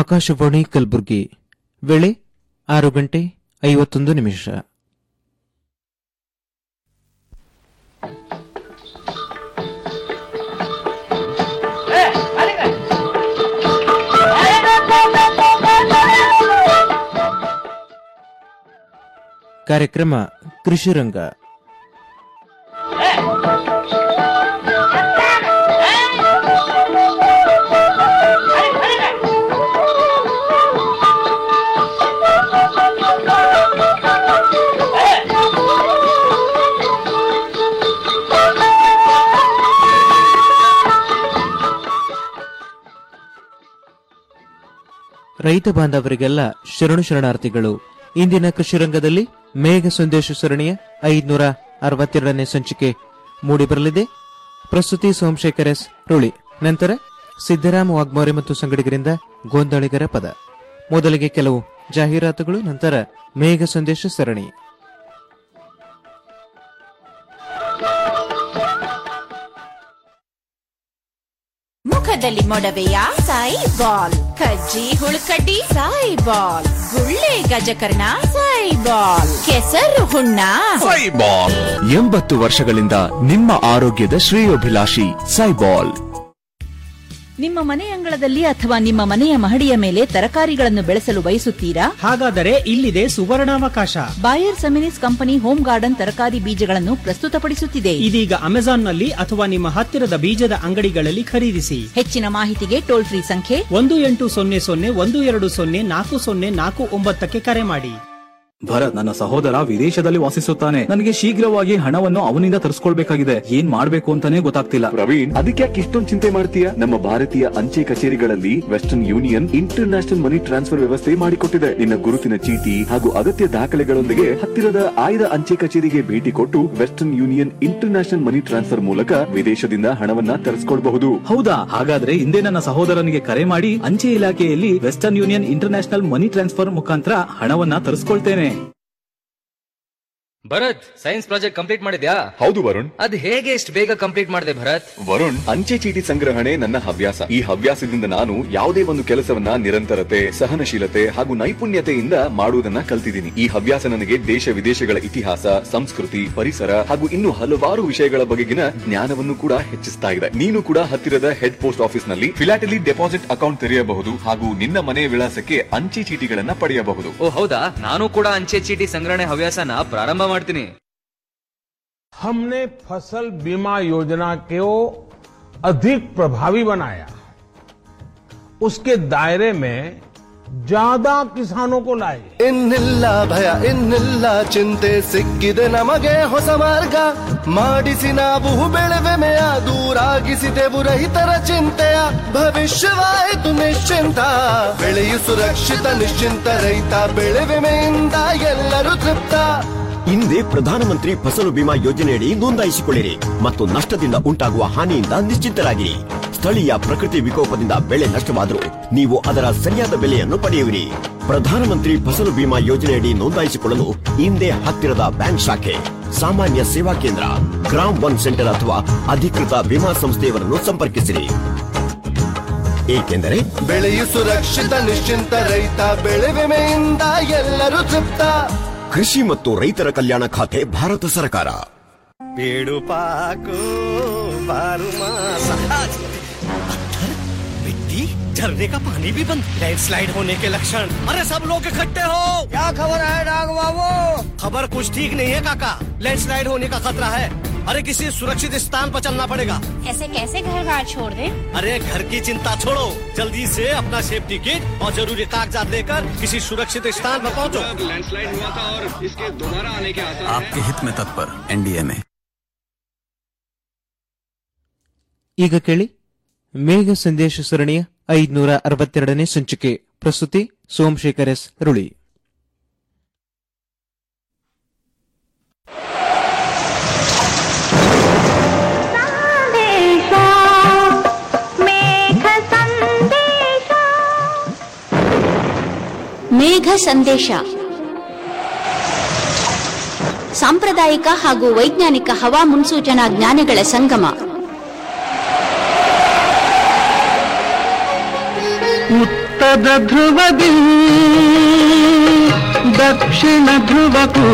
ಆಕಾಶವಾಣಿ ಕಲಬುರಗಿ ವೇಳೆ ಆರು ಗಂಟೆ ಐವತ್ತೊಂದು ನಿಮಿಷ ಕಾರ್ಯಕ್ರಮ ಕೃಷಿರಂಗ ರೈತ ಬಾಂಧವರಿಗೆಲ್ಲ ಶರಣು ಶರಣಾರ್ಥಿಗಳು ಇಂದಿನ ಕೃಷಿ ರಂಗದಲ್ಲಿ ಮೇಘ ಸಂದೇಶ ಸರಣಿಯ ಐದುನೂರ ಅರವತ್ತೆರಡನೇ ಸಂಚಿಕೆ ಮೂಡಿಬರಲಿದೆ ಪ್ರಸ್ತುತಿ ಸೋಮಶೇಖರ್ ಎಸ್ ರುಳಿ ನಂತರ ಸಿದ್ದರಾಮ ವಾಗ್ಮೋರೆ ಮತ್ತು ಸಂಗಡಿಗರಿಂದ ಗೋಂದಾಳಿಗರ ಪದ ಮೊದಲಿಗೆ ಕೆಲವು ಜಾಹೀರಾತುಗಳು ನಂತರ ಮೇಘ ಸಂದೇಶ ಸರಣಿ ಮುಖದಲ್ಲಿ ಮೊಡವೆಯ ಸಾಯಿ ಬಾಲ್ ಕಜ್ಜಿ ಹುಳುಕಡ್ಡಿ ಸಾಯಿ ಬಾಲ್ ಗುಳ್ಳೆ ಗಜಕರ್ಣ ಸಾಯಿ ಬಾಲ್ ಕೆಸರು ಹುಣ್ಣ ಸೈಬಾಲ್ ಎಂಬತ್ತು ವರ್ಷಗಳಿಂದ ನಿಮ್ಮ ಆರೋಗ್ಯದ ಶ್ರೇಯೋಭಿಲಾಷಿ ಸೈಬಾಲ್ ನಿಮ್ಮ ಮನೆ ಅಂಗಳದಲ್ಲಿ ಅಥವಾ ನಿಮ್ಮ ಮನೆಯ ಮಹಡಿಯ ಮೇಲೆ ತರಕಾರಿಗಳನ್ನು ಬೆಳೆಸಲು ಬಯಸುತ್ತೀರಾ ಹಾಗಾದರೆ ಇಲ್ಲಿದೆ ಸುವರ್ಣಾವಕಾಶ Bayer Seminis company home garden ತರಕಾರಿ ಬೀಜಗಳನ್ನು ಪ್ರಸ್ತುತಪಡಿಸುತ್ತಿದೆ ಇದೀಗ ಅಮೆಜಾನ್ನಲ್ಲಿ ಅಥವಾ ನಿಮ್ಮ ಹತ್ತಿರದ ಬೀಜದ ಅಂಗಡಿಗಳಲ್ಲಿ ಖರೀದಿಸಿ ಹೆಚ್ಚಿನ ಮಾಹಿತಿಗೆ ಟೋಲ್ ಫ್ರೀ ಸಂಖ್ಯೆ ಒಂದು ಎಂಟು ಸೊನ್ನೆ ಸೊನ್ನೆ ಒಂದು ಎರಡು ಸೊನ್ನೆ ನಾಲ್ಕು ಸೊನ್ನೆ ನಾಲ್ಕು ಒಂಬತ್ತಕ್ಕೆ ಕರೆ ಮಾಡಿ ಭರತ್ ನನ್ನ ಸಹೋದರ ವಿದೇಶದಲ್ಲಿ ವಾಸಿಸುತ್ತಾನೆ ನನಗೆ ಶೀಘ್ರವಾಗಿ ಹಣವನ್ನು ಅವನಿಂದ ತರಿಸ್ಕೊಳ್ಬೇಕಾಗಿದೆ ಏನ್ ಮಾಡ್ಬೇಕು ಅಂತಾನೆ ಗೊತ್ತಾಗ್ತಿಲ್ಲ ಪ್ರವೀಣ್ ಅದಕ್ಕೆ ಯಾಕೆ ಇಷ್ಟೊಂದು ಚಿಂತೆ ಮಾಡ್ತೀಯ ನಮ್ಮ ಭಾರತೀಯ ಅಂಚೆ ಕಚೇರಿಗಳಲ್ಲಿ Western Union international money transfer ವ್ಯವಸ್ಥೆ ಮಾಡಿಕೊಟ್ಟಿದೆ ನಿನ್ನ ಗುರುತಿನ ಚೀಟಿ ಹಾಗೂ ಅಗತ್ಯ ದಾಖಲೆಗಳೊಂದಿಗೆ ಹತ್ತಿರದ ಆಯ್ದ ಅಂಚೆ ಕಚೇರಿಗೆ ಭೇಟಿ ಕೊಟ್ಟು Western Union international money transfer ಮೂಲಕ ವಿದೇಶದಿಂದ ಹಣವನ್ನ ತರಿಸ್ಕೊಳ್ಬಹುದು ಹೌದಾ ಹಾಗಾದ್ರೆ ಹಿಂದೆ ನನ್ನ ಸಹೋದರನಿಗೆ ಕರೆ ಮಾಡಿ ಅಂಚೆ ಇಲಾಖೆಯಲ್ಲಿ Western Union international money transfer ಮುಖಾಂತರ ಹಣವನ್ನ ತರಿಸ್ಕೊಳ್ತೇನೆ ಭರತ್ ಸೈನ್ಸ್ ಪ್ರಾಜೆಕ್ಟ್ ಕಂಪ್ಲೀಟ್ ಮಾಡಿದ್ಯಾ ಹೌದು ವರುಣ್ ಅದ್ ಹೇಗೆ ಇಷ್ಟು ಬೇಗ ಕಂಪ್ಲೀಟ್ ಮಾಡಿದೆ ಭರತ್ ವರುಣ್ ಅಂಚೆ ಚೀಟಿ ಸಂಗ್ರಹಣೆ ನನ್ನ ಹವ್ಯಾಸ ಈ ಹವ್ಯಾಸದಿಂದ ನಾನು ಯಾವುದೇ ಒಂದು ಕೆಲಸವನ್ನ ನಿರಂತರತೆ ಸಹನಶೀಲತೆ ಹಾಗೂ ನೈಪುಣ್ಯತೆಯಿಂದ ಮಾಡುವುದನ್ನ ಕಲ್ತಿದ್ದೀನಿ ಈ ಹವ್ಯಾಸ ನನಗೆ ದೇಶ ವಿದೇಶಗಳ ಇತಿಹಾಸ ಸಂಸ್ಕೃತಿ ಪರಿಸರ ಹಾಗೂ ಇನ್ನು ಹಲವಾರು ವಿಷಯಗಳ ಬಗೆಗಿನ ಜ್ಞಾನವನ್ನು ಕೂಡ ಹೆಚ್ಚಿಸ್ತಾ ಇದೆ ನೀನು ಕೂಡ ಹತ್ತಿರದ ಹೆಡ್ ಪೋಸ್ಟ್ ಆಫೀಸ್ ನಲ್ಲಿ ಫಿಲಾಟಲಿ ಡೆಪಾಸಿಟ್ ಅಕೌಂಟ್ ತೆರೆಯಬಹುದು ಹಾಗೂ ನಿನ್ನ ಮನೆಯ ವಿಳಾಸಕ್ಕೆ ಅಂಚೆ ಚೀಟಿಗಳನ್ನ ಪಡೆಯಬಹುದು ಓ ಹೌದಾ ನಾನು ಕೂಡ ಅಂಚೆ ಚೀಟಿ ಸಂಗ್ರಹಣೆ ಹವ್ಯಾಸನ ಪ್ರಾರಂಭ ಮಾಡ್ತೀನಿ हमने फसल बीमा योजना को अधिक प्रभावी बनाया उसके दायरे में ज्यादा किसानों को लाए ಇನ್ನಿಲ್ಲ ಭಯ ಇನ್ನಿಲ್ಲ ಚಿಂತೆ ಸಿಕ್ಕಿದೆ ನಮಗೆ ಹೊಸ ಮಾರ್ಗ ಮಾಡಿಸಿ ನಾವು ಬೆಳೆವೆಮೆಯ ದೂರಾಗಿಸಿದೆವು ರೈತರ ಚಿಂತೆಯ ಭವಿಷ್ಯವಾಯಿತು ನಿಶ್ಚಿಂತ ಬೆಳೆಯು ಸುರಕ್ಷಿತ ನಿಶ್ಚಿಂತ ರೈತ ಬೆಳೆವೆಮೆಯಿಂದ ಎಲ್ಲರೂ ತೃಪ್ತ ಹಿಂದೆ ಪ್ರಧಾನಮಂತ್ರಿ ಫಸಲು ಬಿಮಾ ಯೋಜನೆಯಡಿ ನೋಂದಾಯಿಸಿಕೊಳ್ಳಿರಿ ಮತ್ತು ನಷ್ಟದಿಂದ ಉಂಟಾಗುವ ಹಾನಿಯಿಂದ ನಿಶ್ಚಿಂತರಾಗಿರಿ ಸ್ಥಳೀಯ ಪ್ರಕೃತಿ ವಿಕೋಪದಿಂದ ಬೆಳೆ ನಷ್ಟವಾದರೂ ನೀವು ಅದರ ಸರಿಯಾದ ಬೆಲೆಯನ್ನು ಪಡೆಯುವಿರಿ ಪ್ರಧಾನಮಂತ್ರಿ ಫಸಲು ಬಿಮಾ ಯೋಜನೆಯಡಿ ನೋಂದಾಯಿಸಿಕೊಳ್ಳಲು ಹಿಂದೆ ಹತ್ತಿರದ ಬ್ಯಾಂಕ್ ಶಾಖೆ ಸಾಮಾನ್ಯ ಸೇವಾ ಕೇಂದ್ರ ಗ್ರಾಮ್ ಒನ್ ಸೆಂಟರ್ ಅಥವಾ ಅಧಿಕೃತ ವಿಮಾ ಸಂಸ್ಥೆಯವರನ್ನು ಸಂಪರ್ಕಿಸಿರಿ ಏಕೆಂದರೆ ಬೆಳೆಯು ಸುರಕ್ಷಿತ ನಿಶ್ಚಿಂತ ರೈತ ಬೆಳೆ ವಿಮೆಯಿಂದ ಎಲ್ಲರೂ ತೃಪ್ತ ಕೃಷಿ ಮತ್ತು ರೈತರ ಕಲ್ಯಾಣ ಖಾತೆ ಭಾರತ ಸರ್ಕಾರ पेड़ू पाको बारू मासा मिट्टी झरने का पानी भी बंद लैंडस्लाइड होने के लक्षण अरे सब लोग इकट्ठे हो क्या खबर है डाग बाबू खबर कुछ ठीक नहीं है काका लैंडस्लाइड होने का खतरा है अरे किसी सुरक्षित स्थान पर चलना पड़ेगा ऐसे कैसे घर बार छोड़ दे अरे घर की चिंता छोड़ो जल्दी से अपना सेफ्टी किट और जरूरी कागजात लेकर किसी सुरक्षित स्थान पर पहुंचो लैंडस्लाइड हुआ था और इसके दोबारा आने के आसार आपके हित में तत्पर एनडीए में ಈಗ ಕೇಳಿ ಮೇಘ ಸಂದೇಶ ಸರಣಿಯ ಐದುನೂರ ಅರವತ್ತೆರಡನೇ ಸಂಚಿಕೆ ಪ್ರಸ್ತುತಿ ಸೋಮಶೇಖರ್ ಎಸ್ ರುಳಿ ಮೇಘ ಸಂದೇಶ ಸಾಂಪ್ರದಾಯಿಕ ಹಾಗೂ ವೈಜ್ಞಾನಿಕ ಹವಾ ಮುನ್ಸೂಚನಾ ಜ್ಞಾನಗಳ ಸಂಗಮ ಉತ್ತರ ಉತ್ತರ ಧ್ರುವದಿ ದಕ್ಷಿಣ ಧ್ರುವಕ್ಕೂ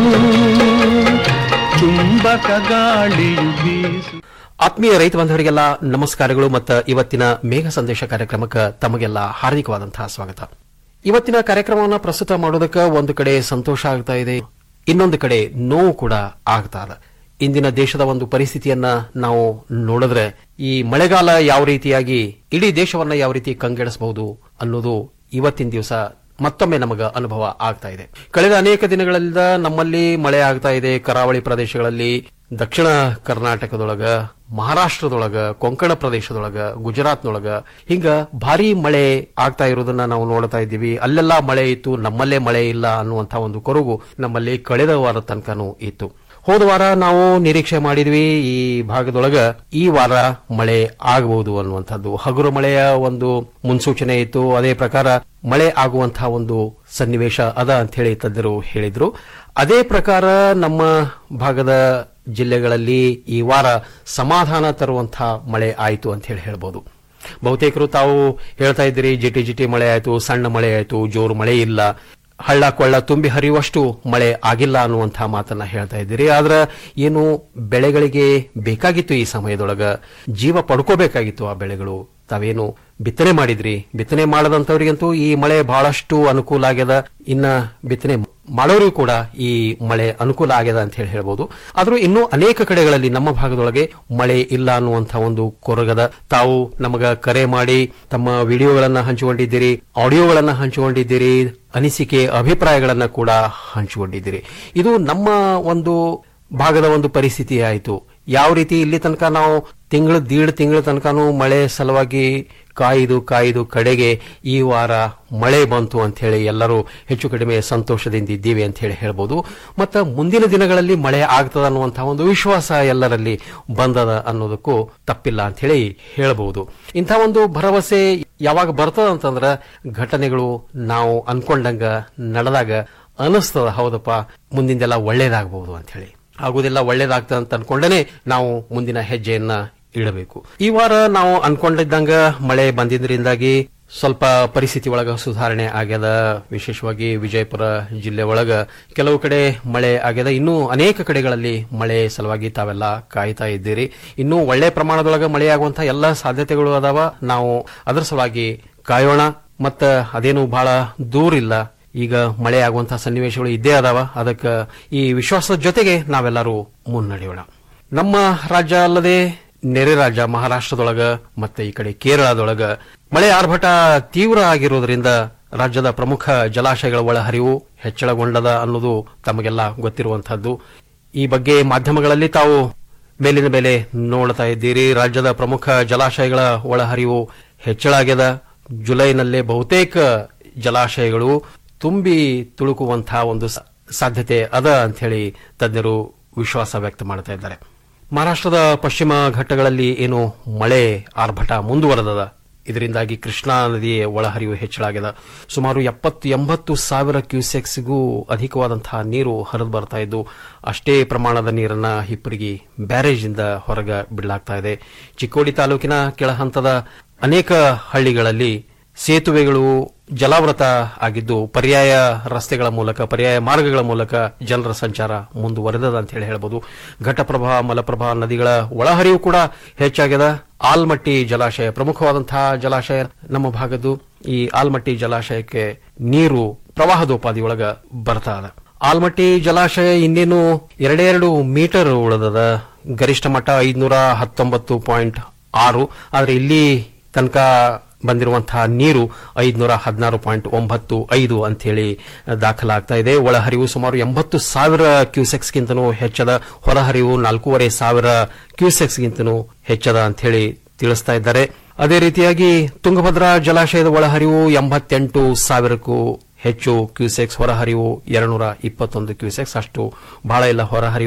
ಚುಂಬಕ ಗಾಳಿಯು ಬೀಸು ಆತ್ಮೀಯ ರೈತ ಬಾಂಧವರಿಗೆಲ್ಲ ನಮಸ್ಕಾರಗಳು ಮತ್ತು ಇವತ್ತಿನ ಮೇಘ ಸಂದೇಶ ಕಾರ್ಯಕ್ರಮಕ್ಕೆ ತಮಗೆಲ್ಲ ಹಾರ್ದಿಕವಾದಂತಹ ಸ್ವಾಗತ ಇವತ್ತಿನ ಕಾರ್ಯಕ್ರಮವನ್ನು ಪ್ರಸ್ತುತ ಮಾಡೋದಕ್ಕೆ ಒಂದು ಕಡೆ ಸಂತೋಷ ಆಗ್ತಾ ಇದೆ ಇನ್ನೊಂದು ಕಡೆ ನೋವು ಕೂಡ ಆಗ್ತಾ ಇದೆ ಇಂದಿನ ದೇಶದ ಒಂದು ಪರಿಸ್ಥಿತಿಯನ್ನ ನಾವು ನೋಡಿದ್ರೆ ಈ ಮಳೆಗಾಲ ಯಾವ ರೀತಿಯಾಗಿ ಇಡೀ ದೇಶವನ್ನ ಯಾವ ರೀತಿ ಕಂಗೆಡಿಸಬಹುದು ಅನ್ನೋದು ಇವತ್ತಿನ ದಿವಸ ಮತ್ತೊಮ್ಮೆ ನಮಗ ಅನುಭವ ಆಗ್ತಾ ಇದೆ ಕಳೆದ ಅನೇಕ ದಿನಗಳಿಂದ ನಮ್ಮಲ್ಲಿ ಮಳೆ ಆಗ್ತಾ ಇದೆ ಕರಾವಳಿ ಪ್ರದೇಶಗಳಲ್ಲಿ ದಕ್ಷಿಣ ಕರ್ನಾಟಕದೊಳಗ ಮಹಾರಾಷ್ಟ್ರದೊಳಗ ಕೊಂಕಣ ಪ್ರದೇಶದೊಳಗ ಗುಜರಾತ್ನೊಳಗ ಹಿಂಗ ಭಾರಿ ಮಳೆ ಆಗ್ತಾ ಇರೋದನ್ನ ನಾವು ನೋಡ್ತಾ ಇದ್ದೀವಿ ಅಲ್ಲೆಲ್ಲ ಮಳೆ ಇತ್ತು ನಮ್ಮಲ್ಲೇ ಮಳೆ ಇಲ್ಲ ಅನ್ನುವಂತ ಒಂದು ಕೊರಗು ನಮ್ಮಲ್ಲಿ ಕಳೆದ ವಾರ ತನಕನೂ ಇತ್ತು ಹೋದ ವಾರ ನಾವು ನಿರೀಕ್ಷೆ ಮಾಡಿದ್ವಿ ಈ ಭಾಗದೊಳಗ ಈ ವಾರ ಮಳೆ ಆಗಬಹುದು ಅನ್ನುವಂಥದ್ದು ಹಗುರು ಮಳೆಯ ಒಂದು ಮುನ್ಸೂಚನೆ ಇತ್ತು ಅದೇ ಪ್ರಕಾರ ಮಳೆ ಆಗುವಂತಹ ಒಂದು ಸನ್ನಿವೇಶ ಅದ ಅಂತ ಹೇಳಿ ತಜ್ಞರು ಹೇಳಿದ್ರು ಅದೇ ಪ್ರಕಾರ ನಮ್ಮ ಭಾಗದ ಜಿಲ್ಲೆಗಳಲ್ಲಿ ಈ ವಾರ ಸಮಾಧಾನ ತರುವಂತಹ ಮಳೆ ಆಯಿತು ಅಂತ ಹೇಳಿ ಹೇಳ್ಬೋದು ಬಹುತೇಕರು ತಾವು ಹೇಳ್ತಾ ಇದ್ದೀರಿ ಜಿಟಿ ಜಿಟಿ ಮಳೆ ಆಯಿತು ಸಣ್ಣ ಮಳೆ ಆಯಿತು ಜೋರು ಮಳೆ ಇಲ್ಲ ಹಳ್ಳ ಕೊಳ್ಳ ತುಂಬಿ ಹರಿಯುವಷ್ಟು ಮಳೆ ಆಗಿಲ್ಲ ಅನ್ನುವಂತಹ ಮಾತನ್ನ ಹೇಳ್ತಾ ಇದ್ದೀರಿ ಆದ್ರೆ ಏನು ಬೆಳೆಗಳಿಗೆ ಬೇಕಾಗಿತ್ತು ಈ ಸಮಯದೊಳಗ ಜೀವ ಪಡ್ಕೋಬೇಕಾಗಿತ್ತು ಆ ಬೆಳೆಗಳು ತಾವೇನು ಬಿತ್ತನೆ ಮಾಡಿದ್ರಿ ಬಿತ್ತನೆ ಮಾಡದಂತವರಿಗಂತೂ ಈ ಮಳೆ ಬಹಳಷ್ಟು ಅನುಕೂಲ ಆಗ್ಯದ ಇನ್ನ ಬಿತ್ತನೆ ಮಾಡೋರಿಗೂ ಕೂಡ ಈ ಮಳೆ ಅನುಕೂಲ ಆಗ್ಯದ ಅಂತ ಹೇಳಿ ಹೇಳ್ಬೋದು ಆದ್ರೂ ಇನ್ನೂ ಅನೇಕ ಕಡೆಗಳಲ್ಲಿ ನಮ್ಮ ಭಾಗದೊಳಗೆ ಮಳೆ ಇಲ್ಲ ಅನ್ನುವಂತಹ ಒಂದು ಕೊರಗದ ತಾವು ನಮಗ ಕರೆ ಮಾಡಿ ತಮ್ಮ ವಿಡಿಯೋಗಳನ್ನ ಹಂಚಿಕೊಂಡಿದ್ದೀರಿ ಆಡಿಯೋಗಳನ್ನ ಹಂಚಿಕೊಂಡಿದ್ದೀರಿ ಅನಿಸಿಕೆ ಅಭಿಪ್ರಾಯಗಳನ್ನ ಕೂಡ ಹಂಚಿಕೊಂಡಿದ್ದೀರಿ ಇದು ನಮ್ಮ ಒಂದು ಭಾಗದ ಒಂದು ಪರಿಸ್ಥಿತಿ ಆಯಿತು ಯಾವ ರೀತಿ ಇಲ್ಲಿ ತನಕ ನಾವು ತಿಂಗಳು ದೀಡ್ ತಿಂಗಳ ತನಕನೂ ಮಳೆ ಸಲುವಾಗಿ ಕಾಯ್ದು ಕಾಯ್ದು ಕಡೆಗೆ ಈ ವಾರ ಮಳೆ ಬಂತು ಅಂತ ಹೇಳಿ ಎಲ್ಲರೂ ಹೆಚ್ಚು ಕಡಿಮೆ ಸಂತೋಷದಿಂದ ಇದ್ದೀವಿ ಅಂತ ಹೇಳಿ ಹೇಳ್ಬೋದು ಮತ್ತು ಮುಂದಿನ ದಿನಗಳಲ್ಲಿ ಮಳೆ ಆಗ್ತದ ಅನ್ನುವಂತಹ ಒಂದು ವಿಶ್ವಾಸ ಎಲ್ಲರಲ್ಲಿ ಬಂದದ ಅನ್ನೋದಕ್ಕೂ ತಪ್ಪಿಲ್ಲ ಅಂತ ಹೇಳಿ ಹೇಳಬಹುದು ಇಂಥ ಒಂದು ಭರವಸೆ ಯಾವಾಗ ಬರ್ತದ ಅಂತಂದ್ರ ಘಟನೆಗಳು ನಾವು ಅನ್ಕೊಂಡಂಗ ನಡೆದಾಗ ಅನಿಸ್ತದ ಹೌದಪ್ಪ ಮುಂದಿಂದೆಲ್ಲ ಒಳ್ಳೇದಾಗಬಹುದು ಅಂತ ಹೇಳಿ ಆಗುದಿಲ್ಲ ಒಳ್ಳೇದಾಗ್ತದೆ ಅಂತ ಅನ್ಕೊಂಡೇನೆ ನಾವು ಮುಂದಿನ ಹೆಜ್ಜೆಯನ್ನ ಇಡಬೇಕು ಈ ವಾರ ನಾವು ಅನ್ಕೊಂಡಿದ್ದಂಗ ಮಳೆ ಬಂದಿದ್ರಿಂದಾಗಿ ಸ್ವಲ್ಪ ಪರಿಸ್ಥಿತಿ ಒಳಗ ಸುಧಾರಣೆ ಆಗ್ಯದ ವಿಶೇಷವಾಗಿ ವಿಜಯಪುರ ಜಿಲ್ಲೆ ಒಳಗ ಕೆಲವು ಕಡೆ ಮಳೆ ಆಗ್ಯದ ಇನ್ನೂ ಅನೇಕ ಕಡೆಗಳಲ್ಲಿ ಮಳೆ ಸಲುವಾಗಿ ತಾವೆಲ್ಲ ಕಾಯ್ತಾ ಇದ್ದೀರಿ ಇನ್ನೂ ಒಳ್ಳೆ ಪ್ರಮಾಣದೊಳಗ ಮಳೆ ಆಗುವಂತಹ ಎಲ್ಲ ಸಾಧ್ಯತೆಗಳು ಅದಾವ ನಾವು ಅದರ ಸಲುವಾಗಿ ಕಾಯೋಣ ಮತ್ತ ಅದೇನು ಬಹಳ ದೂರ ಇಲ್ಲ ಈಗ ಮಳೆ ಆಗುವಂತಹ ಸನ್ನಿವೇಶಗಳು ಇದ್ದೇ ಅದಾವ ಅದಕ್ಕೆ ಈ ವಿಶ್ವಾಸದ ಜೊತೆಗೆ ನಾವೆಲ್ಲರೂ ಮುನ್ನಡೆಯೋಣ ನಮ್ಮ ರಾಜ್ಯ ಅಲ್ಲದೆ ನೆರೆ ರಾಜ್ಯ ಮಹಾರಾಷ್ಟ್ರದೊಳಗ ಮತ್ತೆ ಈ ಕಡೆ ಕೇರಳದೊಳಗ ಮಳೆ ಆರ್ಭಟ ತೀವ್ರ ಆಗಿರೋದ್ರಿಂದ ರಾಜ್ಯದ ಪ್ರಮುಖ ಜಲಾಶಯಗಳ ಒಳಹರಿವು ಹೆಚ್ಚಳಗೊಂಡದ ಅನ್ನೋದು ತಮಗೆಲ್ಲ ಗೊತ್ತಿರುವಂತಹದ್ದು ಈ ಬಗ್ಗೆ ಮಾಧ್ಯಮಗಳಲ್ಲಿ ತಾವು ಮೇಲಿನ ಮೇಲೆ ನೋಡ್ತಾ ಇದ್ದೀರಿ ರಾಜ್ಯದ ಪ್ರಮುಖ ಜಲಾಶಯಗಳ ಒಳಹರಿವು ಹೆಚ್ಚಳ ಆಗ್ಯದ ಜುಲೈನಲ್ಲೇ ಬಹುತೇಕ ಜಲಾಶಯಗಳು ತುಂಬಿ ತುಳುಕುವಂತಹ ಒಂದು ಸಾಧ್ಯತೆ ಅದ ಅಂತ ಹೇಳಿ ತಜ್ಞರು ವಿಶ್ವಾಸ ವ್ಯಕ್ತ ಮಾಡ್ತಾ ಇದ್ದಾರೆ ಮಹಾರಾಷ್ಟ್ರದ ಪಶ್ಚಿಮ ಘಟ್ಟಗಳಲ್ಲಿ ಏನು ಮಳೆ ಆರ್ಭಟ ಮುಂದುವರೆದದ ಇದರಿಂದಾಗಿ ಕೃಷ್ಣಾ ನದಿಯ ಒಳಹರಿವು ಹೆಚ್ಚಳಾಗಿದೆ ಸುಮಾರು ಎಪ್ಪತ್ತು ಎಂಬತ್ತು ಸಾವಿರ ಕ್ಯೂಸೆಕ್ಸ್ಗೂ ಅಧಿಕವಾದಂತಹ ನೀರು ಹರಿದು ಬರ್ತಾ ಇದ್ದು ಅಷ್ಟೇ ಪ್ರಮಾಣದ ನೀರನ್ನ ಹಿಪ್ಪರಿಗಿ ಬ್ಯಾರೇಜ್ನಿಂದ ಹೊರಗ ಬಿಡಲಾಗ್ತಾ ಇದೆ ಚಿಕ್ಕೋಡಿ ತಾಲೂಕಿನ ಕೆಳಹಂತದ ಅನೇಕ ಹಳ್ಳಿಗಳಲ್ಲಿ ಸೇತುವೆಗಳು ಜಲಾವೃತ ಆಗಿದ್ದು ಪರ್ಯಾಯ ರಸ್ತೆಗಳ ಮೂಲಕ ಪರ್ಯಾಯ ಮಾರ್ಗಗಳ ಮೂಲಕ ಜನರ ಸಂಚಾರ ಮುಂದುವರೆದದ ಅಂತ ಹೇಳಿ ಹೇಳಬಹುದು ಘಟಪ್ರಭಾ ಮಲಪ್ರಭಾ ನದಿಗಳ ಒಳಹರಿವು ಕೂಡ ಹೆಚ್ಚಾಗ್ಯದ ಆಲ್ಮಟ್ಟಿ ಜಲಾಶಯ ಪ್ರಮುಖವಾದಂತಹ ಜಲಾಶಯ ನಮ್ಮ ಭಾಗದ್ದು ಈ ಆಲ್ಮಟ್ಟಿ ಜಲಾಶಯಕ್ಕೆ ನೀರು ಪ್ರವಾಹದೋಪಾದಿಯೊಳಗ ಬರ್ತಾ ಇದೆ ಆಲ್ಮಟ್ಟಿ ಜಲಾಶಯ ಇನ್ನೇನು ಎರಡೆರಡು ಮೀಟರ್ ಉಳಿದದ ಗರಿಷ್ಠ ಮಟ್ಟ ಐದುನೂರ ಹತ್ತೊಂಬತ್ತು ಪಾಯಿಂಟ್ ಆರು ಆದರೆ ಇಲ್ಲಿ ತನಕ ಬಂದಿರುವಂತಹ ನೀರು ಐದುನೂರ ಹದಿನಾರು ಪಾಯಿಂಟ್ ಒಂಬತ್ತು ಐದು ಅಂತ ಹೇಳಿ ದಾಖಲಾಗ್ತಾ ಇದೆ ಒಳಹರಿವು ಸುಮಾರು ಎಂಬತ್ತು ಸಾವಿರ ಕ್ಯೂಸೆಕ್ಸ್ಗಿಂತನೂ ಹೆಚ್ಚದ ಹೊರಹರಿವು ನಾಲ್ಕೂವರೆ ಸಾವಿರ ಕ್ಯೂಸೆಕ್ಸ್ಗಿಂತನೂ ಹೆಚ್ಚದ ಅಂತ ಹೇಳಿ ತಿಳಿಸ್ತಾ ಇದ್ದಾರೆ ಅದೇ ರೀತಿಯಾಗಿ ತುಂಗಭದ್ರಾ ಜಲಾಶಯದ ಒಳಹರಿವು ಎಂಬತ್ತೆಂಟು ಸಾವಿರಕ್ಕೂ ಹೆಚ್ಚು ಕ್ಯೂಸೆಕ್ಸ್ ಹೊರಹರಿವು ಎರಡ್ನೂರ ಇಪ್ಪತ್ತೊಂದು ಕ್ಯೂಸೆಕ್ಸ್ ಅಷ್ಟು ಬಹಳ ಇಲ್ಲ ಹೊರಹರಿವು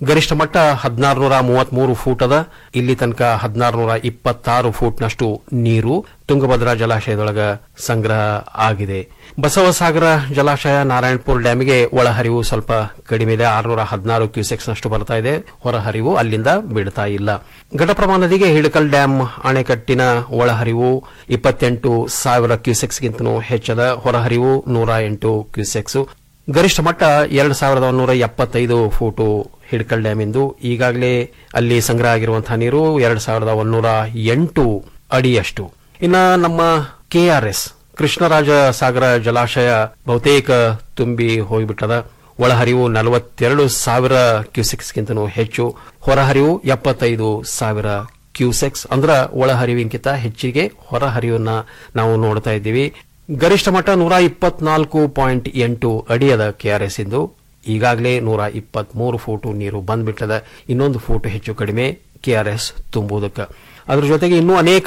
ಗರಿಷ್ಠ ಮಟ್ಟ ಹದಿನಾರುನೂರ ಮೂವತ್ಮೂರು ಫೂಟ್ ಅದ ಇಲ್ಲಿ ತನಕ ಹದಿನಾರುನೂರ ಇಪ್ಪತ್ತಾರು ಫೂಟ್ನಷ್ಟು ನೀರು ತುಂಗಭದ್ರಾ ಜಲಾಶಯದೊಳಗ ಸಂಗ್ರಹ ಆಗಿದೆ ಬಸವಸಾಗರ ಜಲಾಶಯ ನಾರಾಯಣಪುರ ಡ್ಯಾಮಿಗೆ ಒಳಹರಿವು ಸ್ವಲ್ಪ ಕಡಿಮೆ ಇದೆ ಆರುನೂರ ಹದಿನಾರು ಕ್ಯೂಸೆಕ್ಸ್ ನಷ್ಟು ಬರ್ತಾ ಇದೆ ಹೊರಹರಿವು ಅಲ್ಲಿಂದ ಬಿಡ್ತಾ ಇಲ್ಲ ಘಟಪ್ರಭಾ ನದಿಗೆ ಹಿಡಕಲ್ ಡ್ಯಾಂ ಅಣೆಕಟ್ಟಿನ ಒಳಹರಿವು ಇಪ್ಪತ್ತೆಂಟು ಸಾವಿರ ಕ್ಯೂಸೆಕ್ಸ್ಗಿಂತನೂ ಹೆಚ್ಚದ ಹೊರಹರಿವು ನೂರ ಎಂಟು ಕ್ಯೂಸೆಕ್ಸ್ ಗರಿಷ್ಠ ಮಟ್ಟ ಎರಡು ಸಾವಿರದ ಒಂದೂರ ಎಪ್ಪತ್ತೈದು ಫೂಟು ಹಿಡ್ಕಲ್ ಡ್ಯಾಮ್ ಇಂದು ಈಗಾಗಲೇ ಅಲ್ಲಿ ಸಂಗ್ರಹ ಆಗಿರುವಂತಹ ನೀರು ಎರಡು ಸಾವಿರದ ಒಂದೂರ ಎಂಟು ಅಡಿಯಷ್ಟು ಇನ್ನ ನಮ್ಮ ಕೆಆರ್ಎಸ್ ಕೃಷ್ಣರಾಜ ಸಾಗರ ಜಲಾಶಯ ಬಹುತೇಕ ತುಂಬಿ ಹೋಗಿಬಿಟ್ಟದ ಒಳಹರಿವು ನಲವತ್ತೆರಡು ಸಾವಿರ ಕ್ಯೂಸೆಕ್ಸ್ಗಿಂತನೂ ಹೆಚ್ಚು ಹೊರಹರಿವು ಎಪ್ಪತ್ತೈದು ಸಾವಿರ ಕ್ಯೂಸೆಕ್ಸ್ ಅಂದ್ರ ಒಳಹರಿವಿಗಿಂತ ಹೆಚ್ಚಿಗೆ ಹೊರಹರಿವನ್ನ ನಾವು ನೋಡ್ತಾ ಇದ್ದೀವಿ ಗರಿಷ್ಠ ಮಟ್ಟ ನೂರ ಇಪ್ಪತ್ನಾಲ್ಕು ಪಾಯಿಂಟ್ ಎಂಟು ಅಡಿಯದ ಕೆಆರ್ಎಸ್ ಇಂದು ಈಗಾಗಲೇ ನೂರ ಇಪ್ಪತ್ಮೂರು ಫೂಟು ನೀರು ಬಂದ್ಬಿಟ್ಟದ ಇನ್ನೊಂದು ಫೂಟ್ ಹೆಚ್ಚು ಕಡಿಮೆ ಕೆಆರ್ಎಸ್ ತುಂಬುವುದಕ್ಕೆ ಅದ್ರ ಜೊತೆಗೆ ಇನ್ನೂ ಅನೇಕ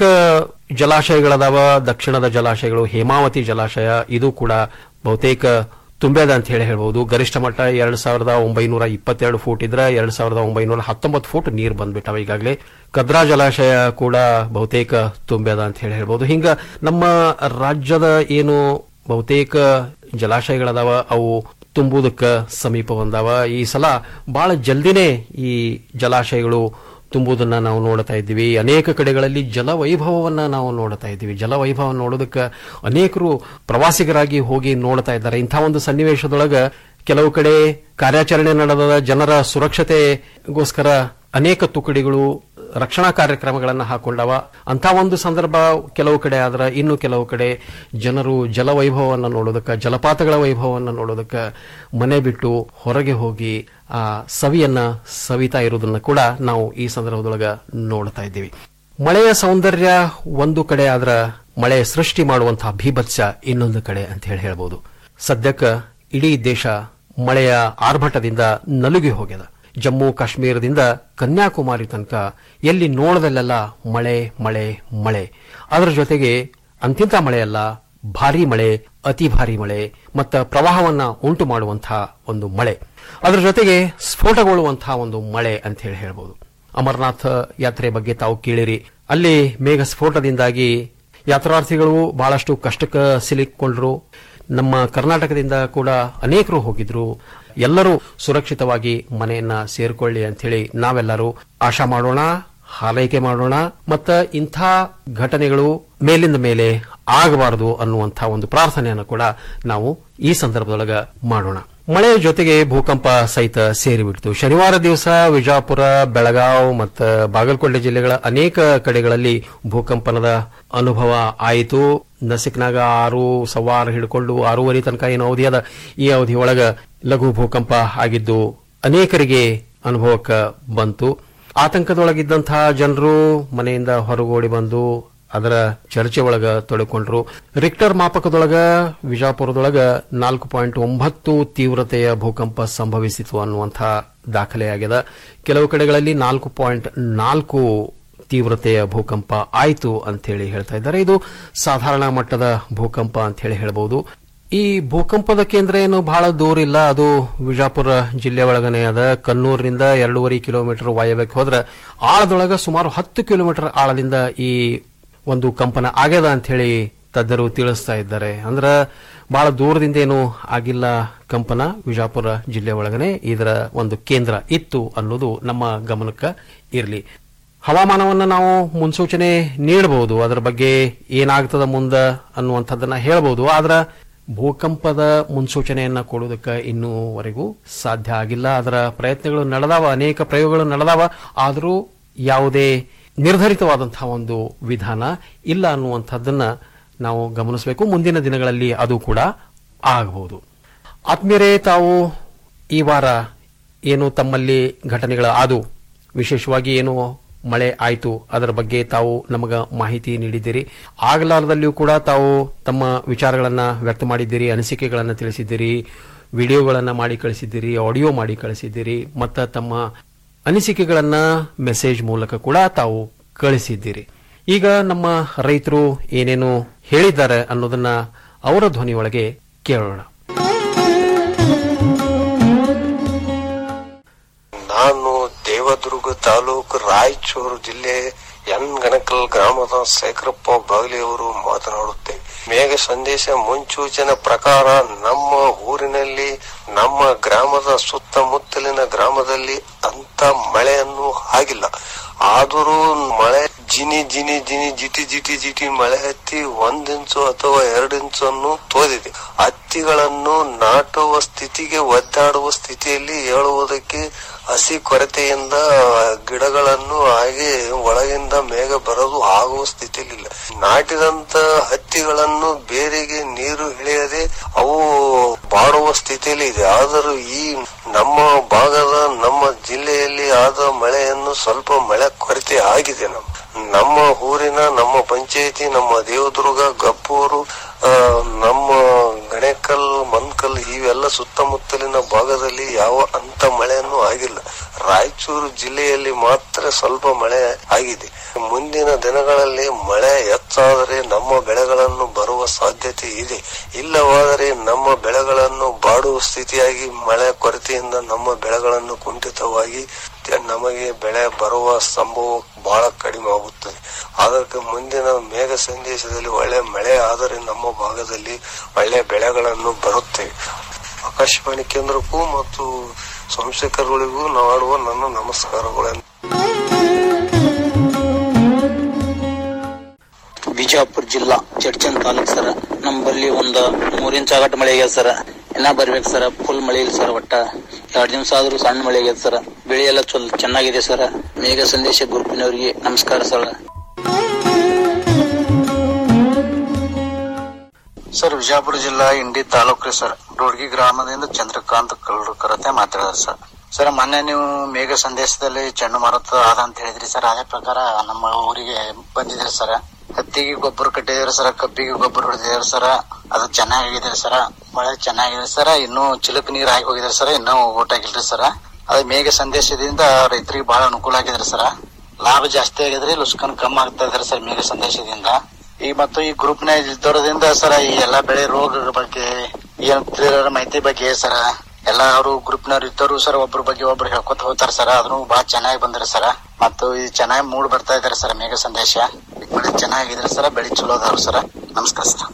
ಜಲಾಶಯಗಳದಾವ ದಕ್ಷಿಣದ ಜಲಾಶಯಗಳು ಹೇಮಾವತಿ ಜಲಾಶಯ ಇದು ಕೂಡ ಬಹುತೇಕ ತುಂಬ್ಯದ ಅಂತ ಹೇಳಿ ಹೇಳ್ಬಹುದು ಗರಿಷ್ಠ ಮಟ್ಟ ಎರಡ್ ಸಾವಿರದ ಒಂಬೈನೂರ ಇಪ್ಪತ್ತೆರಡು ಫೂಟ್ ಇದ್ರೆ ಎರಡ್ ಸಾವಿರದ ಒಂಬೈನೂರ ಹತ್ತೊಂಬತ್ತು ಫೂಟ್ ನೀರು ಬಂದ್ಬಿಟ್ಟವ ಈಗಾಗಲೇ ಕದ್ರಾ ಜಲಾಶಯ ಕೂಡ ಬಹುತೇಕ ತುಂಬ್ಯದ ಅಂತ ಹೇಳಿ ಹೇಳ್ಬಹುದು ಹಿಂಗ ನಮ್ಮ ರಾಜ್ಯದ ಏನು ಬಹುತೇಕ ಜಲಾಶಯಗಳದಾವ ಅವು ತುಂಬುವುದಕ್ಕೆ ಸಮೀಪ ಬಂದಾವ ಈ ಸಲ ಬಹಳ ಜಲ್ದಿನೇ ಈ ಜಲಾಶಯಗಳು ತುಂಬುವುದನ್ನ ನಾವು ನೋಡ್ತಾ ಇದ್ದೀವಿ ಅನೇಕ ಕಡೆಗಳಲ್ಲಿ ಜಲವೈಭವವನ್ನ ನಾವು ನೋಡ್ತಾ ಇದ್ದೀವಿ ಜಲವೈಭವ ನೋಡೋದಕ್ಕೆ ಅನೇಕರು ಪ್ರವಾಸಿಗರಾಗಿ ಹೋಗಿ ನೋಡ್ತಾ ಇದ್ದಾರೆ ಇಂಥ ಒಂದು ಸನ್ನಿವೇಶದೊಳಗ ಕೆಲವು ಕಡೆ ಕಾರ್ಯಾಚರಣೆ ನಡೆದ ಜನರ ಸುರಕ್ಷತೆಗೋಸ್ಕರ ಅನೇಕ ತುಕಡಿಗಳು ರಕ್ಷಣಾ ಕಾರ್ಯಕ್ರಮಗಳನ್ನು ಹಾಕೊಂಡವ ಅಂತ ಒಂದು ಸಂದರ್ಭ ಕೆಲವು ಕಡೆ ಆದ್ರೆ ಇನ್ನು ಕೆಲವು ಕಡೆ ಜನರು ಜಲವೈಭವವನ್ನು ನೋಡೋದಕ್ಕೆ ಜಲಪಾತಗಳ ವೈಭವವನ್ನು ನೋಡೋದಕ್ಕೆ ಮನೆ ಬಿಟ್ಟು ಹೊರಗೆ ಹೋಗಿ ಆ ಸವಿಯನ್ನ ಸವಿತಾ ಇರೋದನ್ನ ಕೂಡ ನಾವು ಈ ಸಂದರ್ಭದೊಳಗ ನೋಡ್ತಾ ಇದ್ದೀವಿ ಮಳೆಯ ಸೌಂದರ್ಯ ಒಂದು ಕಡೆ ಆದ್ರ ಮಳೆ ಸೃಷ್ಟಿ ಮಾಡುವಂತಹ ಭೀಭತ್ಸ ಇನ್ನೊಂದು ಕಡೆ ಅಂತ ಹೇಳಿ ಹೇಳ್ಬೋದು ಸದ್ಯಕ್ಕೆ ಇಡೀ ದೇಶ ಮಳೆಯ ಆರ್ಭಟದಿಂದ ನಲುಗಿ ಹೋಗ್ಯದ ಜಮ್ಮು ಕಾಶ್ಮೀರದಿಂದ ಕನ್ಯಾಕುಮಾರಿ ತನಕ ಎಲ್ಲಿ ನೋಡದಲ್ಲೆಲ್ಲ ಮಳೆ ಮಳೆ ಮಳೆ ಅದರ ಜೊತೆಗೆ ಅಂತಿಂತ ಮಳೆಯಲ್ಲ ಭಾರಿ ಮಳೆ ಅತಿ ಭಾರಿ ಮಳೆ ಮತ್ತು ಪ್ರವಾಹವನ್ನ ಉಂಟು ಮಾಡುವಂತಹ ಒಂದು ಮಳೆ ಅದರ ಜೊತೆಗೆ ಸ್ಫೋಟಗೊಳ್ಳುವಂತಹ ಒಂದು ಮಳೆ ಅಂತ ಹೇಳಿ ಹೇಳ್ಬೋದು ಅಮರನಾಥ ಯಾತ್ರೆ ಬಗ್ಗೆ ತಾವು ಕೇಳಿರಿ ಅಲ್ಲಿ ಮೇಘ ಸ್ಫೋಟದಿಂದಾಗಿ ಯಾತ್ರಾರ್ಥಿಗಳು ಬಹಳಷ್ಟು ಕಷ್ಟಕ್ಕೆ ಸಿಲುಕಿಕೊಂಡ್ರು ನಮ್ಮ ಕರ್ನಾಟಕದಿಂದ ಕೂಡ ಅನೇಕರು ಹೋಗಿದ್ರು ಎಲ್ಲರೂ ಸುರಕ್ಷಿತವಾಗಿ ಮನೆಯನ್ನ ಸೇರ್ಕೊಳ್ಳಿ ಅಂತ ಹೇಳಿ ನಾವೆಲ್ಲರೂ ಆಶಾ ಮಾಡೋಣ ಹಾರೈಕೆ ಮಾಡೋಣ ಮತ್ತ ಇಂಥ ಘಟನೆಗಳು ಮೇಲಿಂದ ಮೇಲೆ ಆಗಬಾರದು ಅನ್ನುವಂಥ ಒಂದು ಪ್ರಾರ್ಥನೆಯನ್ನು ಕೂಡ ನಾವು ಈ ಸಂದರ್ಭದೊಳಗ ಮಾಡೋಣ ಮಳೆಯ ಜೊತೆಗೆ ಭೂಕಂಪ ಸಹಿತ ಸೇರಿಬಿಡ್ತು ಶನಿವಾರ ದಿವಸ ವಿಜಾಪುರ ಬೆಳಗಾವ್ ಮತ್ತು ಬಾಗಲಕೋಟೆ ಜಿಲ್ಲೆಗಳ ಅನೇಕ ಕಡೆಗಳಲ್ಲಿ ಭೂಕಂಪನದ ಅನುಭವ ಆಯಿತು ನಸಿಕ್ನಾಗ ಆರು ಸವಾರ ಹಿಡ್ಕೊಂಡು ಆರೂವರೆ ತನಕ ಏನು ಅವಧಿ ಅದ ಈ ಅವಧಿ ಒಳಗ ಲಘು ಭೂಕಂಪ ಆಗಿದ್ದು ಅನೇಕರಿಗೆ ಅನುಭವಕ್ಕೆ ಬಂತು ಆತಂಕದೊಳಗಿದ್ದಂತಹ ಜನರು ಮನೆಯಿಂದ ಹೊರಗೋಡಿ ಬಂದು ಅದರ ಚರ್ಚೆ ಒಳಗ ತೊಡಕೊಂಡ್ರು ರಿಕ್ಟರ್ ಮಾಪಕದೊಳಗ ವಿಜಾಪುರದೊಳಗ ನಾಲ್ಕು ಪಾಯಿಂಟ್ ಒಂಬತ್ತು ತೀವ್ರತೆಯ ಭೂಕಂಪ ಸಂಭವಿಸಿತು ಅನ್ನುವಂತಹ ದಾಖಲೆಯಾಗಿದೆ ಕೆಲವು ಕಡೆಗಳಲ್ಲಿ ನಾಲ್ಕು ಪಾಯಿಂಟ್ ನಾಲ್ಕು ತೀವ್ರತೆಯ ಭೂಕಂಪ ಆಯಿತು ಅಂತ ಹೇಳಿ ಹೇಳ್ತಾ ಇದ್ದಾರೆ ಇದು ಸಾಧಾರಣ ಮಟ್ಟದ ಭೂಕಂಪ ಅಂತ ಹೇಳಿ ಹೇಳಬಹುದು ಈ ಭೂಕಂಪದ ಕೇಂದ್ರ ಏನು ಬಹಳ ದೂರ ಇಲ್ಲ ಅದು ವಿಜಾಪುರ ಜಿಲ್ಲೆ ಒಳಗನೆ ಅದ ಕನ್ನೂರಿನಿಂದ ಎರಡೂವರೆ ಕಿಲೋಮೀಟರ್ ವಾಯವ್ಯಕ್ಕೆ ಹೋದ್ರೆ ಆಳದೊಳಗ ಸುಮಾರು ಹತ್ತು ಕಿಲೋಮೀಟರ್ ಆಳದಿಂದ ಈ ಒಂದು ಕಂಪನ ಆಗ್ಯದ ಅಂತ ಹೇಳಿ ತಜ್ಞರು ತಿಳಿಸ್ತಾ ಇದ್ದಾರೆ ಅಂದ್ರ ಬಹಳ ದೂರದಿಂದ ಏನು ಆಗಿಲ್ಲ ಕಂಪನ ವಿಜಾಪುರ ಜಿಲ್ಲೆ ಒಳಗನೆ ಇದರ ಒಂದು ಕೇಂದ್ರ ಇತ್ತು ಅನ್ನೋದು ನಮ್ಮ ಗಮನಕ್ಕೆ ಇರಲಿ ಹವಾಮಾನವನ್ನು ನಾವು ಮುನ್ಸೂಚನೆ ನೀಡಬಹುದು ಅದರ ಬಗ್ಗೆ ಏನಾಗ್ತದ ಮುಂದ ಅನ್ನುವಂಥದ್ದನ್ನ ಹೇಳಬಹುದು ಆದ್ರೆ ಭೂಕಂಪದ ಮುನ್ಸೂಚನೆಯನ್ನ ಕೊಡುವುದಕ್ಕೆ ಇನ್ನೂವರೆಗೂ ಸಾಧ್ಯ ಆಗಿಲ್ಲ ಅದರ ಪ್ರಯತ್ನಗಳು ನಡೆದಾವ ಅನೇಕ ಪ್ರಯೋಗಗಳು ನಡೆದಾವ ಆದರೂ ಯಾವುದೇ ನಿರ್ಧರಿತವಾದಂತಹ ಒಂದು ವಿಧಾನ ಇಲ್ಲ ಅನ್ನುವಂಥದ್ದನ್ನ ನಾವು ಗಮನಿಸಬೇಕು ಮುಂದಿನ ದಿನಗಳಲ್ಲಿ ಅದು ಕೂಡ ಆಗಬಹುದು ಆತ್ಮೀಯರೇ ತಾವು ಈ ವಾರ ಏನು ತಮ್ಮಲ್ಲಿ ಘಟನೆಗಳ ಆದು ವಿಶೇಷವಾಗಿ ಏನು ಮಳೆ ಆಯಿತು ಅದರ ಬಗ್ಗೆ ತಾವು ನಮಗ ಮಾಹಿತಿ ನೀಡಿದ್ದೀರಿ ಆಗಲಾರದಲ್ಲಿಯೂ ಕೂಡ ತಾವು ತಮ್ಮ ವಿಚಾರಗಳನ್ನ ವ್ಯಕ್ತ ಮಾಡಿದ್ದೀರಿ ಅನಿಸಿಕೆಗಳನ್ನ ತಿಳಿಸಿದ್ದೀರಿ ವಿಡಿಯೋಗಳನ್ನ ಮಾಡಿ ಕಳಿಸಿದ್ದೀರಿ ಆಡಿಯೋ ಮಾಡಿ ಕಳಿಸಿದ್ದೀರಿ ಮತ್ತು ತಮ್ಮ ಅನಿಸಿಕೆಗಳನ್ನ ಮೆಸೇಜ್ ಮೂಲಕ ಕೂಡ ತಾವು ಕಳಿಸಿದ್ದೀರಿ ಈಗ ನಮ್ಮ ರೈತರು ಏನೇನು ಹೇಳಿದ್ದಾರೆ ಅನ್ನೋದನ್ನ ಅವರ ಧ್ವನಿಯೊಳಗೆ ಕೇಳೋಣ ನಾನು ದೇವದುರ್ಗ ತಾಲೂಕು ರಾಯಚೂರು ಜಿಲ್ಲೆ ಎನ್ ಗಣಕಲ್ ಗ್ರಾಮದ ಶೇಖರಪ್ಪ ಬಾಗ್ಲಿ ಅವರು ಮಾತನಾಡುತ್ತೇವೆ ಮೇಘ ಸಂದೇಶ ಮುನ್ಸೂಚನೆ ಪ್ರಕಾರ ನಮ್ಮ ಊರಿನಲ್ಲಿ ನಮ್ಮ ಗ್ರಾಮದ ಸುತ್ತಮುತ್ತಲಿನ ಗ್ರಾಮದಲ್ಲಿ ಅಂತ ಮಳೆಯನ್ನು ಆಗಿಲ್ಲ ಆದರೂ ಮಳೆ ಜಿನಿ ಜಿನಿ ಜಿನಿ ಜಿಟಿ ಜಿಟಿ ಜಿಟಿ ಮಳೆ ಹತ್ತಿ ಒಂದ್ ಇಂಚು ಅಥವಾ ಎರಡು ಇಂಚನ್ನು ತೋದಿದೆ ಹತ್ತಿಗಳನ್ನು ನಾಟುವ ಸ್ಥಿತಿಗೆ ಒದ್ದಾಡುವ ಸ್ಥಿತಿಯಲ್ಲಿ ಹೇಳುವುದಕ್ಕೆ ಹಸಿ ಕೊರತೆಯಿಂದ ಗಿಡಗಳನ್ನು ಹಾಗೆ ಒಳಗಿಂದ ಮೇಘ ಬರಲು ಆಗುವ ಸ್ಥಿತಿಯಲ್ಲಿಲ್ಲ ನಾಟಿದಂತ ಹತ್ತಿಗಳನ್ನು ಬೇರೆಗೆ ನೀರು ಇಳಿಯದೆ ಅವು ಬಾಡುವ ಸ್ಥಿತಿಯಲ್ಲಿ ಇದೆ ಆದರೂ ಈ ನಮ್ಮ ಭಾಗದ ನಮ್ಮ ಜಿಲ್ಲೆಯಲ್ಲಿ ಆದ ಮಳೆಯನ್ನು ಸ್ವಲ್ಪ ಮಳೆ ಕೊರತೆ ಆಗಿದೆ ನಮ್ಮ ನಮ್ಮ ಊರಿನ ನಮ್ಮ ಪಂಚಾಯತಿ ನಮ್ಮ ದೇವದುರ್ಗ ಗಬ್ಬೂರು ಆ, ನಮ್ಮ ಗಣೇಕಲ್ ಮನ್ಕಲ್ ಇವೆಲ್ಲ ಸುತ್ತಮುತ್ತಲಿನ ಭಾಗದಲ್ಲಿ ಯಾವ ಅಂತ ಮಳೆಯನ್ನು ಆಗಿಲ್ಲ ರಾಯಚೂರು ಜಿಲ್ಲೆಯಲ್ಲಿ ಮಾತ್ರ ಸ್ವಲ್ಪ ಮಳೆ ಆಗಿದೆ ಮುಂದಿನ ದಿನಗಳಲ್ಲಿ ಮಳೆ ಹೆಚ್ಚಾದರೆ ನಮ್ಮ ಬೆಳೆಗಳನ್ನು ಬರುವ ಸಾಧ್ಯತೆ ಇದೆ ಇಲ್ಲವಾದರೆ ನಮ್ಮ ಬೆಳೆಗಳನ್ನು ಬಾಡುವ ಸ್ಥಿತಿಯಾಗಿ ಮಳೆ ಕೊರತೆಯಿಂದ ನಮ್ಮ ಬೆಳೆಗಳನ್ನು ಕುಂಠಿತವಾಗಿ ನಮಗೆ ಬೆಳೆ ಬರುವ ಸಂಭವ ಬಹಳ ಕಡಿಮೆ ಆಗುತ್ತದೆ ಅದಕ್ಕೆ ಮುಂದಿನ ಮೇಘ ಸಂದೇಶದಲ್ಲಿ ಒಳ್ಳೆ ಮಳೆ ಆದರೆ ನಮ್ಮ ಭಾಗದಲ್ಲಿ ಒಳ್ಳೆ ಬೆಳೆಗಳನ್ನು ಬರುತ್ತವೆ ಆಕಾಶವಾಣಿ ಕೇಂದ್ರಕ್ಕೂ ಮತ್ತು ಸಂಶಕರುಗಳಿಗೂ ನಾಡುವ ನನ್ನ ನಮಸ್ಕಾರಗಳನ್ನು ಬಿಜಾಪುರ ಜಿಲ್ಲಾ ಚಡ್ಚನ್ ತಾಲೂಕ್ ಸರ ನಮ್ಮಲ್ಲಿ ಒಂದು ಮೂರ್ ಇಂಚ್ ಆಗಟ್ ಮಳೆ ಆಗ್ಯದ ಸರ ಇನ್ನ ಬರ್ಬೇಕು ಸರ ಫುಲ್ ಮಳೆ ಇಲ್ಲ ಸರ್ ಒಟ್ಟ ಎರಡ್ ದಿವಸ ಆದ್ರೂ ಸಣ್ಣ ಮಳೆ ಆಗ್ಯದ ಸರ ಬೆಳೆ ಎಲ್ಲ ಚೊಲ್ ಚೆನ್ನಾಗಿದೆ ಸರ ಮೇಘ ಸಂದೇಶ ಗ್ರೂಪಿನವರಿಗೆ ನಮಸ್ಕಾರ ಸರ್ ಸರ್ ವಿಜಯಪುರ ಜಿಲ್ಲಾ ಇಂಡಿ ತಾಲೂಕ್ರಿ ಸರ್ ರೋಡ್ಗಿ ಗ್ರಾಮದಿಂದ ಚಂದ್ರಕಾಂತ್ ಕಲ್ಕರತೆ ಮಾತಾಡಿದ್ರು ಸರ್ ಸರ್ ಮೊನ್ನೆ ನೀವು ಮೇಘ ಸಂದೇಶದಲ್ಲಿ ಚಂಡಮಾರುತ ಆದ ಅಂತ ಹೇಳಿದ್ರಿ ಸರ್ ಅದೇ ಪ್ರಕಾರ ನಮ್ಮ ಊರಿಗೆ ಬಂದಿದ್ರಿ ಸರ್ ಹತ್ತಿಗೆ ಗೊಬ್ಬರ ಕಟ್ಟಿದ್ರಿ ಸರ್ ಕಬ್ಬಿಗೆ ಗೊಬ್ಬರ ಹೊಡೆದಿದ್ರಿ ಸರ್ ಅದು ಚೆನ್ನಾಗಿದೆ ಸರ್ ಮಳೆ ಚೆನ್ನಾಗಿದೆ ಸರ್ ಇನ್ನೂ ಚಿಲಕ್ ನೀರ್ ಆಗಿ ಹೋಗಿದ್ರಿ ಸರ್ ಇನ್ನೂ ಓಟಾಗಿಲ್ರಿ ಸರ್ ಅದೇ ಮೇಘ ಸಂದೇಶದಿಂದ ರೈತರಿಗೆ ಬಹಳ ಅನುಕೂಲ ಆಗಿದ್ರಿ ಸರ್ ಲಾಭ ಜಾಸ್ತಿ ಆಗಿದ್ರಿ ಲುಸ್ಕನ್ ಕಮ್ಮಿ ಆಗ್ತಾ ಇದ್ರಿ ಸರ್ ಮೇಘ ಸಂದೇಶದಿಂದ ಈ ಮತ್ತು ಈ ಗ್ರೂಪ್ ನ ಇದ್ದೋರದಿಂದ ಸರ ಈ ಎಲ್ಲಾ ಬೆಳೆ ರೋಗಗಳ ಬಗ್ಗೆ ಏನ್ ತಿಳಿದಿರೋ ಮಾಹಿತಿ ಬಗ್ಗೆ ಸರ ಎಲ್ಲ ಅವರು ಗ್ರೂಪ್ ನವ್ರು ಇದ್ದವರು ಸರ್ ಒಬ್ರ ಬಗ್ಗೆ ಒಬ್ರು ಹೇಳ್ಕೊತ ಹೋಗ್ತಾರ ಸರ್ ಅದನ್ನು ಬಹಳ ಚೆನ್ನಾಗಿ ಬಂದ್ರಿ ಸರ ಮತ್ತು ಇದು ಚೆನ್ನಾಗಿ ಮೂಡ್ ಬರ್ತಾ ಇದಾರೆ ಸರ್ ಮೇಘ ಸಂದೇಶ ಬೆಳೆ ಚೆನ್ನಾಗಿದ್ರೆ ಸರ ಬೆಳೆ ಚಲೋ ಅದಾವ್ರಿ ಸರ ನಮಸ್ಕಾರ ಸರ್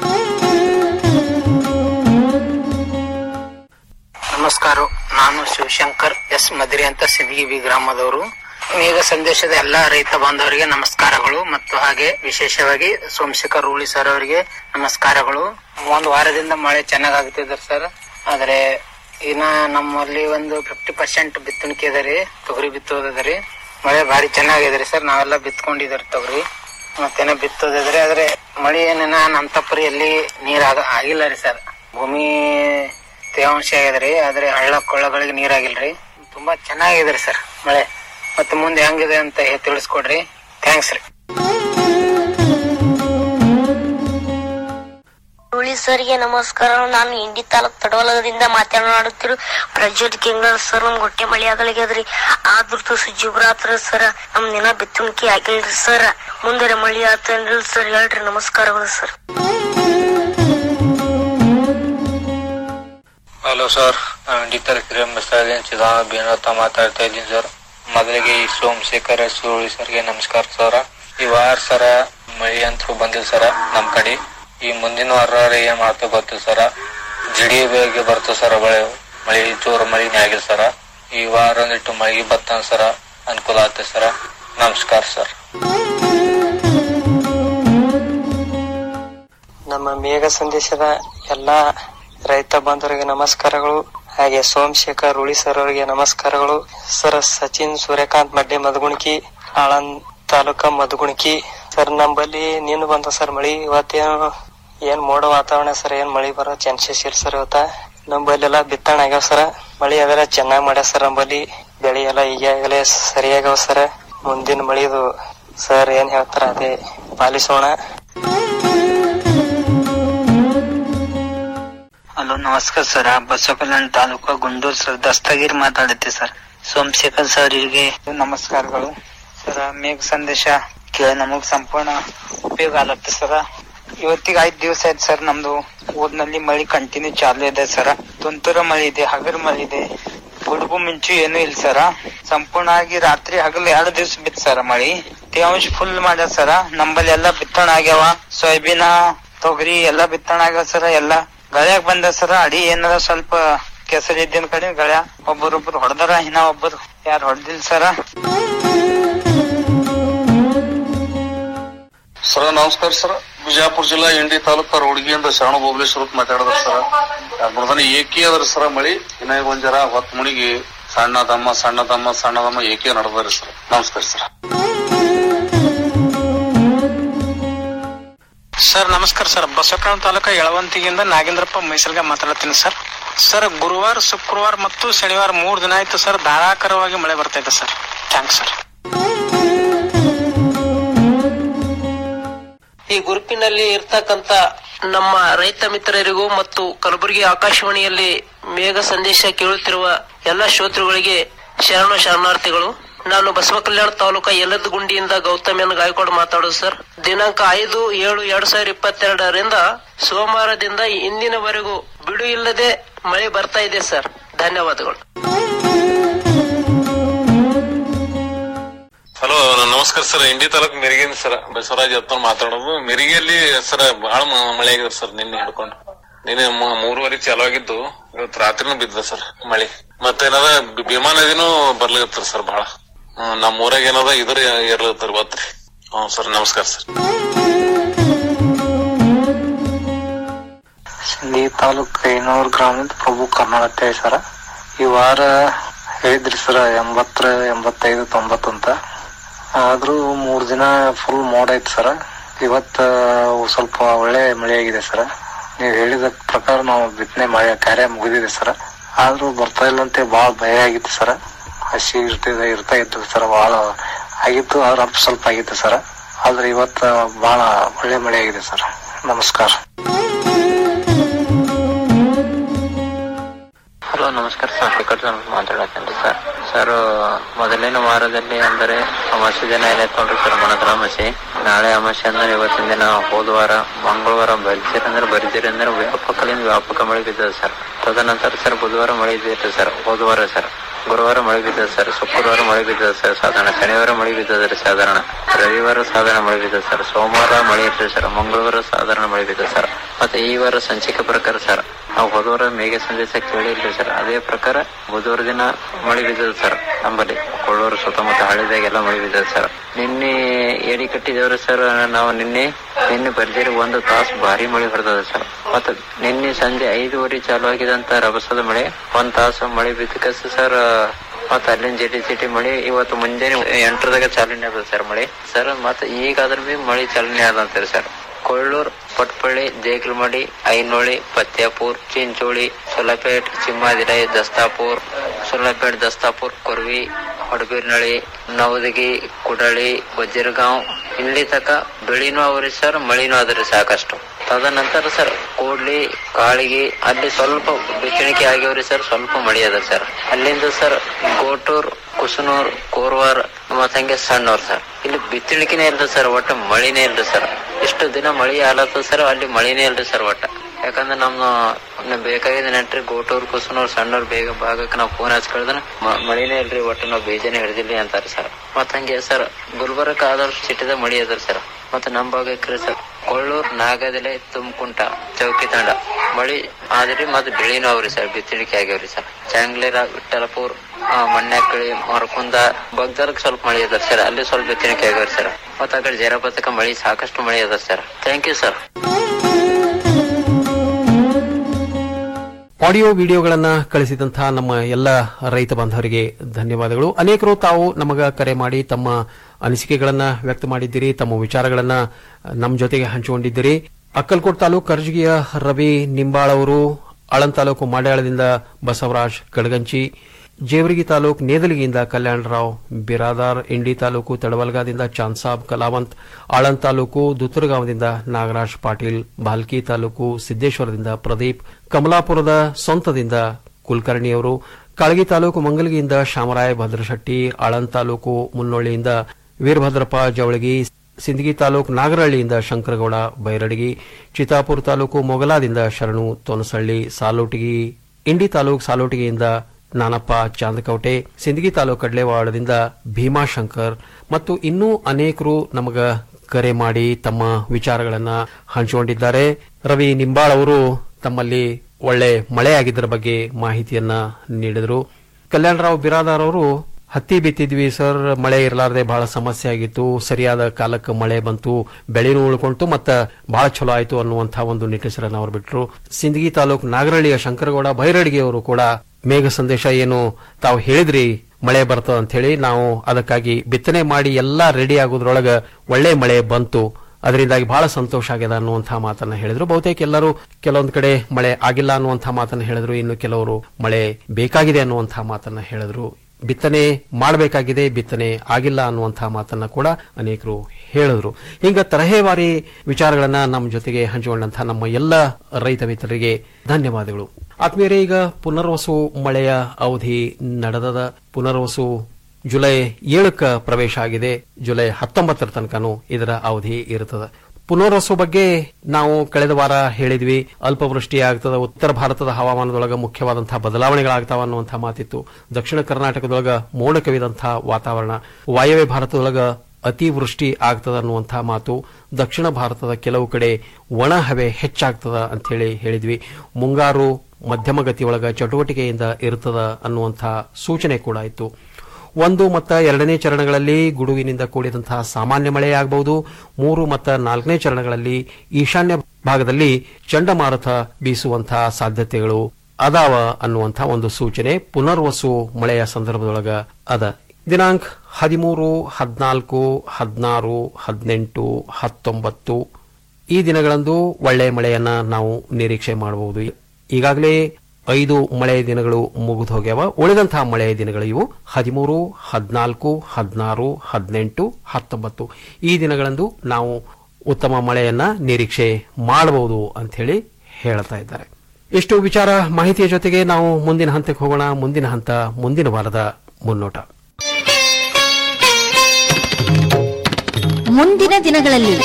ನಮಸ್ಕಾರ ನಾನು ಶಿವಶಂಕರ್ ಎಸ್ ಮದಿರಿ ಅಂತ ಸಿದ್ಗಿಬಿ ಗ್ರಾಮದವರು ಮೇಘ ಸಂದೇಶದ ಎಲ್ಲಾ ರೈತ ಬಾಂಧವರಿಗೆ ನಮಸ್ಕಾರಗಳು ಮತ್ತು ಹಾಗೆ ವಿಶೇಷವಾಗಿ ಸೋಮಶೇಖರ್ ರೂಳಿ ಸರ್ ಅವರಿಗೆ ನಮಸ್ಕಾರಗಳು ಒಂದು ವಾರದಿಂದ ಮಳೆ ಚೆನ್ನಾಗ್ ಆಗ್ತಿದೆ ಸರ್ ಆದ್ರೆ ಇನ್ನ ನಮ್ಮಲ್ಲಿ ಒಂದು ಫಿಫ್ಟಿ ಪರ್ಸೆಂಟ್ ಬಿತ್ತಣಿಕೆ ಇದೆ ರೀ ತೊಗರಿ ಬಿತ್ತೋದದ ರೀ ಮಳೆ ಭಾರಿ ಚೆನ್ನಾಗಿದೆ ಸರ್ ನಾವೆಲ್ಲ ಬಿತ್ಕೊಂಡಿದ್ದಾರೆ ತೊಗರಿ ಮತ್ತೇನೋ ಬಿತ್ತೋದಿದ್ರೆ ಆದ್ರೆ ಮಳೆ ಏನೇನ ನಂತಪರಿ ಎಲ್ಲಿ ನೀರ್ ಆಗ ಆಗಿಲ್ಲ ರೀ ಸರ್ ಭೂಮಿ ತೇವಾಂಶ ಆಗ್ಯದ್ರಿ ಆದ್ರೆ ಹಳ್ಳ ಕೊಳ್ಳಗಳಿಗೆ ನೀರಾಗಿಲ್ರಿ ತುಂಬಾ ಚೆನ್ನಾಗಿದೆ ಸರ್ ಮಳೆ ಮತ್ತೆ ಮುಂದೆ ಹೆಂಗಿದೆ ಅಂತ ಹೇ- ತಿಳಿಸ್ಕೊಡ್ರಿ ಥ್ಯಾಂಕ್ಸ್ ರೀ ಹುಳಿ ಸರ್ಗೆ ನಮಸ್ಕಾರ ನಾನು ಇಂಡಿ ತಾಲೂಕ್ ತಡವಲದಿಂದ ಮಾತನಾಡುತ್ತಿರು ಪ್ರಜ್ವಲ್ ಕಿಂಗ್ಳರ್ ಸರ್ ನಮ್ಗೆ ಹೊಟ್ಟೆ ಮಳೆ ಆಗಲಿಗ್ಯದ್ರಿ ಆದ್ರತು ಸುಜಿಬ್ರ ಆತ್ರ ಸರ್ ನಮ್ ದಿನ ಬಿತ್ತಣಿಕೆ ಆಗಿಲ್ರಿ ಸರ್ ಮುಂದೆ ಮಳಿ ಆತನ್ರಿ ಸರ್ ಹೇಳ್ರಿ ನಮಸ್ಕಾರಗಳು ಸರ್ ಹಲೋ ಸರ್ ನಾನು ಇಂಡಿ ತಾಲೂಕಿನ ಮಸ್ತಾಲಿನ ಚಿದಾನ ಬೇನತ್ತ ಮಾತಾಡ್ತಾ ಇದ್ದೀನಿ ಸರ್ ಮೊದಲಿಗೆ ಈ ಸೋಮಶೇಖರ ಸುರುಳಿ ಸರ್ಗೆ ನಮಸ್ಕಾರ ಸರ್ ಈ ವಾರ ಸರ ಮಳಿ ಅಂತೂ ಬಂದಿಲ್ಲ ಸರ ನಮ್ ಕಡೆ ಈ ಮುಂದಿನ ವಾರ ಏನ್ ಮಾಡ್ತಾ ಗೊತ್ತಿಲ್ಲ ಸರ ಜಿಡಿ ಬೇಗ ಬರ್ತದೆ ಸರ ಮಳೆ ಮಳಿ ಜೋರ್ ಮಳಿನೇ ಆಗಿಲ್ಲ ಸರ ಈ ವಾರ ಒಂದಿಟ್ಟು ಮಳಿ ಬತ್ತನ್ ಸರ ಅನುಕೂಲ ಆಗ್ತದೆ ಸರ ನಮಸ್ಕಾರ ಸರ್ ನಮ್ಮ ಮೇಘ ಸಂದೇಶದ ಎಲ್ಲಾ ರೈತ ಬಾಂಧವರಿಗೆ ನಮಸ್ಕಾರಗಳು ಹಾಗೆ ಸೋಮಶೇಖರ್ ಉಳಿ ಸರ್ ಅವರಿಗೆ ನಮಸ್ಕಾರಗಳು ಸರ್ ಸಚಿನ್ ಸೂರ್ಯಕಾಂತ್ ಮಡ್ಡೆ ಮದಗುಣಿಕಿ ಆಳಂದ್ ತಾಲೂಕ ಮದಗುಣಿಕಿ ಸರ್ ನಂಬಲ್ಲಿ ನೀನು ಬಂದ ಸರ್ ಮಳಿ ಇವತ್ತೇನು ಏನ್ ಮೋಡ ವಾತಾವರಣ ಸರ್ ಏನ್ ಮಳಿ ಬರೋ ಚಾನ್ಸಸ್ ಇಲ್ಲ ಸರ್ ಇವತ್ತ ನಂಬಲ್ಲಿ ಎಲ್ಲ ಬಿತ್ತಣ ಆಗ್ಯಾವ ಸರ್ ಮಳಿ ಅದೆಲ್ಲ ಚೆನ್ನಾಗ್ ಮಾಡ್ಯಾವ ಸರ್ ನಂಬಲ್ಲಿ ಬೆಳೆ ಎಲ್ಲ ಈಗಾಗಲೇ ಸರಿಯಾಗವ ಸರ್ ಮುಂದಿನ ಮಳಿದು ಸರ್ ಏನ್ ಹೇಳ್ತಾರ ಅದೇ ಪಾಲಿಸೋಣ ಹಲೋ ನಮಸ್ಕಾರ ಸರ್ ಬಸವಕಲ್ಯಾಣ ತಾಲೂಕು ಗುಂಡೂರು ಸರ್ ದಸ್ತಗಿರಿ ಮಾತಾಡುತ್ತೆ ಸರ್ ಸೋಮಶೇಖರ್ ಸರ್ ಇವರಿಗೆ ನಮಸ್ಕಾರಗಳು ಸರ್ ಮೇಘ ಸಂದೇಶ ಕೇಳಿ ನಮಗ್ ಸಂಪೂರ್ಣ ಉಪಯೋಗ ಆಗತ್ತೆ ಸರ್ ಇವತ್ತಿಗೆ ಐದ್ ದಿವಸ ಆಯ್ತು ಸರ್ ನಮ್ದು ಊರಿನಲ್ಲಿ ಮಳಿ ಕಂಟಿನ್ಯೂ ಚಾಲು ಇದೆ ಸರ್ ತುಂತುರು ಮಳಿ ಇದೆ ಹಗರ್ ಮಳಿ ಇದೆ ಗುಡುಗು ಮಿಂಚು ಏನು ಇಲ್ಲ ಸರ ಸಂಪೂರ್ಣ ಆಗಿ ರಾತ್ರಿ ಹಗಲು ಎರಡು ದಿವ್ಸ ಬಿತ್ತು ಸರ ಮಳಿ ತೇವಾಂಶ ಫುಲ್ ಮಾಡ್ಯಾರ ಸರ ನಂಬಲ್ಲಿ ಎಲ್ಲಾ ಬಿತ್ತಣ ಆಗ್ಯಾವ ಸೋಯಾಬೀನ ತೊಗರಿ ಎಲ್ಲಾ ಬಿತ್ತಣ ಆಗ್ಯಾವ ಸರ ಎಲ್ಲಾ ಗಳ್ಯಾಗ ಬಂದ ಸರ ಅಡಿ ಏನಾರ ಸ್ವಲ್ಪ ಕೆಸರು ಇದ್ದಿನ ಕಡೆ ಗಳ್ಯ ಒಬ್ಬರೊಬ್ರು ಹೊಡೆದಾರ ಇನ್ನ ಒಬ್ಬರು ಯಾರು ಹೊಡೆದಿಲ್ಲ ಸರ ಸರ್ ನಮಸ್ಕಾರ ಸರ್ ಬಿಜಾಪುರ ಜಿಲ್ಲಾ ಇಂಡಿ ತಾಲೂಕು ರೋಡ್ಗಿಯಿಂದ ಶರಣ ಬೋಬಲೇಶ್ವರ ಮಾತಾಡಿದ್ರ ಸರ್ ಬರ್ದಾನೆ ಏಕಿ ಅದ್ರ ಸರ ಮಳಿ ಇನ್ನ ಒಂದ್ ಜರ ಹೊತ್ ಮುಣಿಗಿ ಸಣ್ಣದಮ್ಮ ಸಣ್ಣದಮ್ಮ ಸಣ್ಣದಮ್ಮ ಏಕೆ ನಡೆದ್ರಿ ಸರ್ ನಮಸ್ಕಾರ ಸರ್ ಸರ್ ನಮಸ್ಕಾರ ಸರ್ ಬಸವಕರಣ ತಾಲೂಕು ಯಳವಂತಿಗಿಂದ ನಾಗೇಂದ್ರಪ್ಪ ಮೈಸೂರಿಗೆ ಮಾತಾಡ್ತೀನಿ ಸರ್ ಸರ್ ಗುರುವಾರ ಶುಕ್ರವಾರ ಮತ್ತು ಶನಿವಾರ ಮೂರು ದಿನ ಆಯ್ತು ಸರ್ ಧಾರಾಕಾರವಾಗಿ ಮಳೆ ಬರ್ತಾ ಇದೆ ಸರ್ ಥ್ಯಾಂಕ್ಸ್ ಸರ್ ಈ ಗುಂಪಿನಲ್ಲಿ ಇರ್ತಕ್ಕಂತ ನಮ್ಮ ರೈತ ಮಿತ್ರರಿಗೂ ಮತ್ತು ಕಲಬುರಗಿ ಆಕಾಶವಾಣಿಯಲ್ಲಿ ಮೇಘ ಸಂದೇಶ ಕೇಳುತ್ತಿರುವ ಎಲ್ಲ ಶ್ರೋತೃಗಳಿಗೆ ಶರಣ ಶರಣಾರ್ಥಿಗಳು ನಾನು ಬಸವ ಕಲ್ಯಾಣ ತಾಲೂಕ ಯಲ್ಲದಗುಂಡಿಯಿಂದ ಗೌತಮಿಯನ್ ಗಾಯಕವಾಡ್ ಮಾತಾಡೋದು ಸರ್ ದಿನಾಂಕ ಐದು ಏಳು ಎರಡ್ ಸಾವಿರದ ಇಪ್ಪತ್ತೆರಡರಿಂದ ಸೋಮವಾರದಿಂದ ಇಂದಿನವರೆಗೂ ಬಿಡು ಇಲ್ಲದೆ ಮಳೆ ಬರ್ತಾ ಇದೆ ಸರ್ ಧನ್ಯವಾದಗಳು ಹಲೋ ನಮಸ್ಕಾರ ಸರ್ ಇಂಡಿ ತಾಲೂಕು ಮೆರಿಗಿಂದ ಸರ್ ಬಸವರಾಜ್ ಹತ್ತನ್ ಮಾತಾಡೋದು ಮೆರಿಗೆಯಲ್ಲಿ ಸರ್ ಬಹಳ ಮ- ಮಳೆ ಆಗಿದೆ ಸರ್ ನಿನ್ನೆ ಹಿಡ್ಕೊಂಡು ನಿನ್ನೆ ಮ- ಮೂರುವರೆ ಚಾಲು ಆಗಿದ್ದು ಇವತ್ತು ರಾತ್ರಿನೂ ಬಿದ್ದ ಸರ್ ಮಳೆ ಮತ್ತೇನದ ಬಿ- ಭೀಮಾ ನದಿನೂ ಬರ್ಲಿಕತ್ತಾರ ಸರ್ ಬಹಳ ಹ್ಮ್, ನಮ್ಮ ಊರಾಗ ಏನದ ಇದ್ರ ಇರ್ಲತ್ತಾರ ಇವತ್ರಿ ಹ್ಞೂ ಸರ್ ನಮಸ್ಕಾರ ಸರ್ ಸಿಂಧಿ ತಾಲೂಕ್ ಐನೂರು ಗ್ರಾಮದ ಪ್ರಭು ಕರ್ನಾಟಕ ಸರ ಈ ವಾರ ಹೇಳಿದ್ರಿ ಸರ ಎಂಬತ್ತರ ಎಂಬತ್ತೈದು ತೊಂಬತ್ತು ಅಂತ ಆದ್ರೂ ಮೂರ್ ದಿನ ಫುಲ್ ಮೋಡ ಐತಿ ಸರ ಇವತ್ತ ಸ್ವಲ್ಪ ಒಳ್ಳೆ ಮಳೆ ಆಗಿದೆ ಸರ ನೀವು ಹೇಳಿದ ಪ್ರಕಾರ ನಾವು ಬಿತ್ತನೆ ಮಾಡಿ ಕಾರ್ಯ ಮುಗಿದಿದೆ ಸರ ಆದ್ರೂ ಬರ್ತಾ ಇಲ್ಲ ಅಂತ ಬಹಳ ಭಯ ಆಗಿತ್ತು ಸರ ಹಸಿ ಇರ್ತಿದೆ ಇರ್ತಾ ಇತ್ತು ಸರ್ ಬಹಳ ಆಗಿತ್ತು ಆದ್ರೆ ಅಲ್ಪ ಸ್ವಲ್ಪ ಆಗಿತ್ತು ಸರ್ ಆದ್ರೆ ಇವತ್ತ ಬಹಳ ಒಳ್ಳೆ ಮಳೆ ಆಗಿದೆ ಸರ್ ನಮಸ್ಕಾರ ಹಲೋ ನಮಸ್ಕಾರ ಸರ್ ಟಿಕೆಟ್ ಮಾತಾಡತ್ತೇನ್ರಿ ಸರ್ ಸರ್ ಮೊದಲಿನ ವಾರದಲ್ಲಿ ಅಂದರೆ ಅಮಾಸೆ ದಿನ ಏನಾಯ್ತು ನೋಡ್ರಿ ಸರ್ ಮಣದ್ರ ಅಮಾಸೆ ನಾಳೆ ಅಮಾಸೆ ಅಂದ್ರೆ ಇವತ್ತಿನ ದಿನ ಹೋದ ವಾರ ಮಂಗಳವಾರ ಭರ್ಜರಿ ಅಂದ್ರೆ ಭರ್ಜರಿ ಅಂದ್ರೆ ವ್ಯಾಪಕಲಿಂದ ವ್ಯಾಪಕ ಮಳೆ ಬಿದ್ದದ ಸರ್ ತದನಂತರ ಸರ್ ಬುಧವಾರ ಮಳೆ ಇದ್ದಿತ್ತು ಸರ್ ಹೋದ ವಾರ ಸರ್ ಗುರುವಾರ ಮಳೆ ಬಿದ್ದದ ಸರ್ ಶುಕ್ರವಾರ ಮಳೆ ಬಿದ್ದದ ಸರ್ ಸಾಧಾರಣ ಶನಿವಾರ ಮಳೆ ಬಿದ್ದದ್ರಿ ಸಾಧಾರಣ ರವಿವಾರ ಸಾಧಾರಣ ಮಳೆ ಬಿದ್ದದ ಸರ್ ಸೋಮವಾರ ಮಳೆ ಇರ್ತದೆ ಸರ್ ಮಂಗಳವಾರ ಸಾಧಾರಣ ಮಳೆ ಬಿದ್ದದ ಸರ್ ಮತ್ತೆ ಈ ವಾರ ಸಂಚಿಕೆ ಪ್ರಕಾರ ಸರ್ ನಾವು ಹೋದವಾರ ಮೇಘ ಸಂದೇಶ ಕೇಳಿಲ್ರಿ ಸರ್ ಅದೇ ಪ್ರಕಾರ ಬುಧವಾರ ದಿನ ಮಳೆ ಬಿದ್ದದ ಸರ್ ನಮ್ಮಲ್ಲಿ ಕೊಳ್ಳೂರು ಸುತ್ತಮುತ್ತ ಹಳ್ಳಿದಾಗೆಲ್ಲ ಮಳೆ ಬಿದ್ದದ ಸರ್ ನಿನ್ನೆ ಏಡಿ ಕಟ್ಟಿದೇವ್ರಿ ಸರ್ ನಾವು ನಿನ್ನೆ ನಿನ್ನೆ ಭರ್ಜರಿ ಒಂದು ತಾಸು ಭಾರಿ ಮಳೆ ಹೊಡೆದದ ಸರ್ ಮತ್ತೆ ನಿನ್ನೆ ಸಂಜೆ ಐದುವರೆ ಚಾಲು ಆಗಿದಂತ ರಭಸದ ಮಳೆ ಒಂದ್ ತಾಸು ಮಳೆ ಬಿದ್ದಕ್ಕೆ ಸರ್ ಮತ್ತ ಅಲ್ಲಿಂದ ಜಿಟಿ ಜಿಟಿ ಮಳಿ ಇವತ್ತು ಮುಂಜಾನೆ ಎಂಟರದಾಗ ಚಾಲನೆ ಅದ ಸರ್ ಮಳಿ ಸರ್ ಮತ್ತ ಈಗ ಅದ್ರ ಬಿ ಮಳಿ ಚಾಲನೆ ಅದಂತೀರಿ ಸರ್ ಕೊಳ್ಳೂರ್ ಪಟ್ಪಳ್ಳಿ ದೇಗ್ಲಮಡಿ ಐನೋಳಿ ಪತ್ಯಾಪುರ್ ಚಿಂಚೋಳಿ ಸೊಲಪೇಟ್ ಚಿಮ್ಮಾದಿರೈ ದಸ್ತಾಪುರ್ ಸೊಲಪೇಟ್ ದಸ್ತಾಪುರ್ ಕೊರ್ವಿ ಹೊಡಬಿರ್ನಳಿ ನವದಗಿ ಕುಡಳಿ ವಜ್ರಗಾಂವ್ ಇಲ್ಲಿ ತಕ ಬೆಳಿನೂ ಅವ್ರಿ ಸರ್ ಮಳಿನೂ ಅದ್ರಿ ಸಾಕಷ್ಟು ತದನಂತರ ಸರ್ ಕೂಡ್ಲಿ ಕಾಳಿಗಿ ಅಲ್ಲಿ ಸ್ವಲ್ಪ ಬಿತ್ತಣಿಕೆ ಆಗ್ಯಾವ್ರಿ ಸರ್ ಸ್ವಲ್ಪ ಮಳಿ ಅದ ಸರ್ ಅಲ್ಲಿಂದ ಸರ್ ಗೋಟೂರ್ ಕುಸನೂರ್ ಕೋರ್ವಾರ್ ಮತ್ತ ಹಂಗೆ ಸಣ್ಣವ್ರ ಸರ್ ಇಲ್ಲಿ ಬಿತ್ತಣಿಕೆನೇ ಇಲ್ರಿ ಸರ್ ಒಟ್ಟ ಮಳಿನೇ ಇಲ್ರಿ ಸರ್ ಇಷ್ಟು ದಿನ ಮಳಿ ಆಲತ್ತ ಸರ್ ಅಲ್ಲಿ ಮಳಿನೇ ಇಲ್ರಿ ಸರ್ ಒಟ್ಟ ಯಾಕಂದ್ರೆ ನಮ್ಮ ನಮ್ಗ್ ಬೇಕಾಗಿದ ನೆಂಟ್ರಿ ಗೋಟೂರ್ ಕುಸನೂರ್ ಸಣ್ಣವ್ರ ಬೇಗ ಭಾಗಕ್ಕೆ ನಾವು ಫೋನ್ ಹಚ್ಕೊಳ್ದನ ಮಳಿನೇ ಇಲ್ರಿ ಒಟ್ಟು ನಾವು ಬೀಜನೇ ಹಿಡಿದಿಲ್ಲ ಅಂತಾರೆ ಸರ್ ಮತ್ತ ಹಂಗೆ ಸರ್ ಗುಲ್ಬರ್ಗ ಆದವ್ರು ಸಿಟಿದ ಮಳಿ ಅದ್ರ ಸರ್ ಮತ್ತೆ ನಮ್ಮ ಭಾಗಕ್ಕೆ ಸರ್ ಕೊಳ್ಳೂರ್ ನಾಗದೆಲೆ ತುಮಕುಂಟ ಚೌಕಿ ತಂಡ ಮಳಿ ಆದ್ರಿ ಮತ್ತೆ ಬೆಳಿನೂ ಅವ್ರಿ ಸರ್ ಬಿತ್ತಣಿಕೆ ಆಗ್ಯಾವ್ರಿ ಸರ್ ಚಾಂಗ್ಲೇರ ವಿಠಲಪುರ್ ಆ, ಮಣ್ಯಾಕಳಿ ಮರಕುಂದ ಬಗ್ದರ್ಗ್ ಸ್ವಲ್ಪ ಮಳಿ ಅದ ಸರ್ ಅಲ್ಲಿ ಸ್ವಲ್ಪ ಬಿತ್ತಣಿಕೆ ಆಗ್ಯಾವ್ರಿ ಸರ್ ಮತ್ತ ಆ ಕಡೆ ಜೇರಾಪತಕ ಮಳಿ ಸಾಕಷ್ಟು ಮಳಿ ಅದ sir thank you sir audio ವಿಡಿಯೋಗಳನ್ನ ಕಳಿಸಿದಂತಹ ನಮ್ಮ ಎಲ್ಲ ರೈತ ಬಾಂಧವರಿಗೆ ಧನ್ಯವಾದಗಳು ಅನೇಕರು ತಾವು ನಮಗ ಕರೆ ಮಾಡಿ ತಮ್ಮ ಅನಿಸಿಕೆಗಳನ್ನ ವ್ಯಕ್ತ ಮಾಡಿದ್ದೀರಿ ತಮ್ಮ ವಿಚಾರಗಳನ್ನ ನಮ್ಮ ಜೊತೆಗೆ ಹಂಚಿಕೊಂಡಿದ್ದೀರಿ ಅಕ್ಕಲ್ಕೋಟ್ ತಾಲೂಕು ಕರ್ಜಗಿಯ ರವಿ ನಿಂಬಾಳ್ ಅವರು ಆಳಂದ್ ತಾಲೂಕು ಮಾಡ್ಯಾಳದಿಂದ ಬಸವರಾಜ್ ಕಡಗಂಚಿ ಜೇವರ್ಗಿ ತಾಲೂಕು ನೇದಲಿಗಿಯಿಂದ ಕಲ್ಯಾಣರಾವ್ ಬಿರಾದಾರ್ ಇಂಡಿ ತಾಲೂಕು ತಡವಲ್ಗಾದಿಂದ ಚಾನ್ಸಾಬ್ ಕಲಾವಂತ್ ಆಳಂದ್ ತಾಲೂಕು ದುತ್ತರಗಾಂವದಿಂದ ನಾಗರಾಜ್ ಪಾಟೀಲ್ ಬಾಲ್ಕಿ ತಾಲೂಕು ಸಿದ್ದೇಶ್ವರದಿಂದ ಪ್ರದೀಪ್ ಕಮಲಾಪುರದ ಸ್ವಂತದಿಂದ ಕುಲಕರ್ಣಿಯವರು ಕಾಳಗಿ ತಾಲೂಕು ಮಂಗಲಗಿಯಿಂದ ಶಾಮರಾಯ್ ಭದ್ರಶೆಟ್ಟಿ ಆಳಂದ್ ತಾಲೂಕು ಮುನ್ನೊಳ್ಳಿಯಿಂದ ವೀರಭದ್ರಪ್ಪ ಜವಳಗಿ ಸಿಂದಗಿ ತಾಲೂಕು ನಾಗರಹಳ್ಳಿಯಿಂದ ಶಂಕರಗೌಡ ಬೈರಡಗಿ ಚಿತ್ತಾಪುರ ತಾಲೂಕು ಮೊಗಲಾದಿಂದ ಶರಣು ತೋನಸಳ್ಳಿ ಸಾಲೋಟಿಗಿ ಇಂಡಿ ತಾಲೂಕು ಸಾಲೋಟಿಗೆಯಿಂದ ನಾನಪ್ಪ ಚಾಂದಕವಟೆ ಸಿಂದಗಿ ತಾಲೂಕು ಕಡ್ಲೆವಾಳದಿಂದ ಭೀಮಾಶಂಕರ್ ಮತ್ತು ಇನ್ನೂ ಅನೇಕರು ನಮಗ ಕರೆ ಮಾಡಿ ತಮ್ಮ ವಿಚಾರಗಳನ್ನ ಹಂಚಿಕೊಂಡಿದ್ದಾರೆ ರವಿ ನಿಂಬಾಳ್ ಅವರು ತಮ್ಮಲ್ಲಿ ಒಳ್ಳೆ ಮಳೆಯಾಗಿದ್ದರ ಬಗ್ಗೆ ಮಾಹಿತಿಯನ್ನ ನೀಡಿದರು ಕಲ್ಯಾಣರಾವ್ ಬಿರಾದಾರ್ ಅವರು ಹತ್ತಿ ಬಿತ್ತಿದ್ವಿ ಸರ್ ಮಳೆ ಇರಲಾರದೆ ಬಹಳ ಸಮಸ್ಯೆ ಆಗಿತ್ತು ಸರಿಯಾದ ಕಾಲಕ್ಕೆ ಮಳೆ ಬಂತು ಬೆಳೆನೂ ಉಳ್ಕೊಂತು ಮತ್ತ ಬಹಳ ಚಲೋ ಆಯ್ತು ಅನ್ನುವಂತಹ ಒಂದು ನಿಟ್ಟೆಸರನ್ನ ಅವರು ಬಿಟ್ಟರು ಸಿಂದಗಿ ತಾಲೂಕು ನಾಗರಹಳ್ಳಿಯ ಶಂಕರಗೌಡ ಬೈರಡ್ಗಿ ಅವರು ಕೂಡ ಮೇಘ ಸಂದೇಶ ಏನು ತಾವು ಹೇಳಿದ್ರಿ ಮಳೆ ಬರ್ತದ ಅಂತ ಹೇಳಿ ನಾವು ಅದಕ್ಕಾಗಿ ಬಿತ್ತನೆ ಮಾಡಿ ಎಲ್ಲಾ ರೆಡಿ ಆಗೋದ್ರೊಳಗ ಒಳ್ಳೆ ಮಳೆ ಬಂತು ಅದರಿಂದಾಗಿ ಬಹಳ ಸಂತೋಷ ಆಗ್ಯದ ಅನ್ನುವಂತಹ ಮಾತನ್ನ ಹೇಳಿದ್ರು ಬಹುತೇಕ ಎಲ್ಲರೂ ಕೆಲವೊಂದು ಕಡೆ ಮಳೆ ಆಗಿಲ್ಲ ಅನ್ನುವಂತಹ ಮಾತನ್ನ ಹೇಳಿದ್ರು ಇನ್ನು ಕೆಲವರು ಮಳೆ ಬೇಕಾಗಿದೆ ಅನ್ನುವಂತಹ ಮಾತನ್ನ ಹೇಳಿದ್ರು ಬಿತ್ತನೆ ಮಾಡಬೇಕಾಗಿದೆ ಬಿತ್ತನೆ ಆಗಿಲ್ಲ ಅನ್ನುವಂತಹ ಮಾತನ್ನ ಕೂಡ ಅನೇಕರು ಹೇಳಿದ್ರು ಹಿಂಗ ತರಹೇವಾರಿ ವಿಚಾರಗಳನ್ನ ನಮ್ಮ ಜೊತೆಗೆ ಹಂಚಿಕೊಂಡಂತಹ ನಮ್ಮ ಎಲ್ಲ ರೈತ ಮಿತ್ರರಿಗೆ ಧನ್ಯವಾದಗಳು ಆತ್ಮೀಯರೇ ಈಗ ಪುನರ್ವಸು ಮಳೆಯ ಅವಧಿ ನಡೆದದ ಪುನರ್ವಸು ಜುಲೈ ಏಳಕ್ಕ ಪ್ರವೇಶ ಆಗಿದೆ ಜುಲೈ ಹತ್ತೊಂಬತ್ತರ ತನಕನೂ ಇದರ ಅವಧಿ ಇರುತ್ತದೆ ಪುನರ್ವಸು ಬಗ್ಗೆ ನಾವು ಕಳೆದ ವಾರ ಹೇಳಿದ್ವಿ ಅಲ್ಪವೃಷ್ಟಿ ಆಗ್ತದ ಉತ್ತರ ಭಾರತದ ಹವಾಮಾನದೊಳಗ ಮುಖ್ಯವಾದಂತಹ ಬದಲಾವಣೆಗಳಾಗ್ತಾವ ಅನ್ನುವಂತಹ ಮಾತಿತ್ತು ದಕ್ಷಿಣ ಕರ್ನಾಟಕದೊಳಗ ಮೋಡ ಕವಿದಂತಹ ವಾತಾವರಣ ವಾಯವ್ಯ ಭಾರತದೊಳಗ ಅತಿವೃಷ್ಟಿ ಆಗ್ತದ ಅನ್ನುವಂತಹ ಮಾತು ದಕ್ಷಿಣ ಭಾರತದ ಕೆಲವು ಕಡೆ ಒಣ ಹವೆ ಹೆಚ್ಚಾಗ್ತದ ಅಂತ ಹೇಳಿ ಹೇಳಿದ್ವಿ ಮುಂಗಾರು ಮಧ್ಯಮ ಗತಿಯೊಳಗ ಚಟುವಟಿಕೆಯಿಂದ ಇರ್ತದ ಅನ್ನುವಂತಹ ಸೂಚನೆ ಕೂಡ ಇತ್ತು ಒಂದು ಮತ್ತು ಎರಡನೇ ಚರಣಗಳಲ್ಲಿ ಗುಡುಗಿನಿಂದ ಕೂಡಿದಂತಹ ಸಾಮಾನ್ಯ ಮಳೆಯಾಗಬಹುದು ಮೂರು ಮತ್ತು ನಾಲ್ಕನೇ ಚರಣಗಳಲ್ಲಿ ಈಶಾನ್ಯ ಭಾಗದಲ್ಲಿ ಚಂಡಮಾರುತ ಬೀಸುವಂತಹ ಸಾಧ್ಯತೆಗಳು ಅದಾವ ಅನ್ನುವಂತಹ ಒಂದು ಸೂಚನೆ ಪುನರ್ವಸು ಮಳೆಯ ಸಂದರ್ಭದೊಳಗ ಅದ ದಿನಾಂಕ ಹದಿಮೂರು ಹದಿನಾಲ್ಕು ಹದಿನಾರು ಹದಿನೆಂಟು ಹತ್ತೊಂಬತ್ತು ಈ ದಿನಗಳಂದು ಒಳ್ಳೆಯ ಮಳೆಯನ್ನ ನಾವು ನಿರೀಕ್ಷೆ ಮಾಡಬಹುದು ಈಗಾಗಲೇ ಐದು ಮಳೆಯ ದಿನಗಳು ಮುಗಿದು ಹೋಗ್ಯಾವ ಉಳಿದಂತಹ ಮಳೆಯ ದಿನಗಳು ಇವು ಹದಿಮೂರು ಹದಿನಾಲ್ಕು ಹದಿನಾರು ಹದಿನೆಂಟು ಹತ್ತೊಂಬತ್ತು ಈ ದಿನಗಳಂದು ನಾವು ಉತ್ತಮ ಮಳೆಯನ್ನ ನಿರೀಕ್ಷೆ ಮಾಡಬಹುದು ಅಂತ ಹೇಳಿ ಹೇಳ್ತಾ ಇದ್ದಾರೆ ಇಷ್ಟು ವಿಚಾರ ಮಾಹಿತಿಯ ಜೊತೆಗೆ ನಾವು ಮುಂದಿನ ಹಂತಕ್ಕೆ ಹೋಗೋಣ ಮುಂದಿನ ಹಂತ ಮುಂದಿನ ವಾರದ ಮುನ್ನೋಟ ಮುಂದಿನ ದಿನಗಳಲ್ಲಿ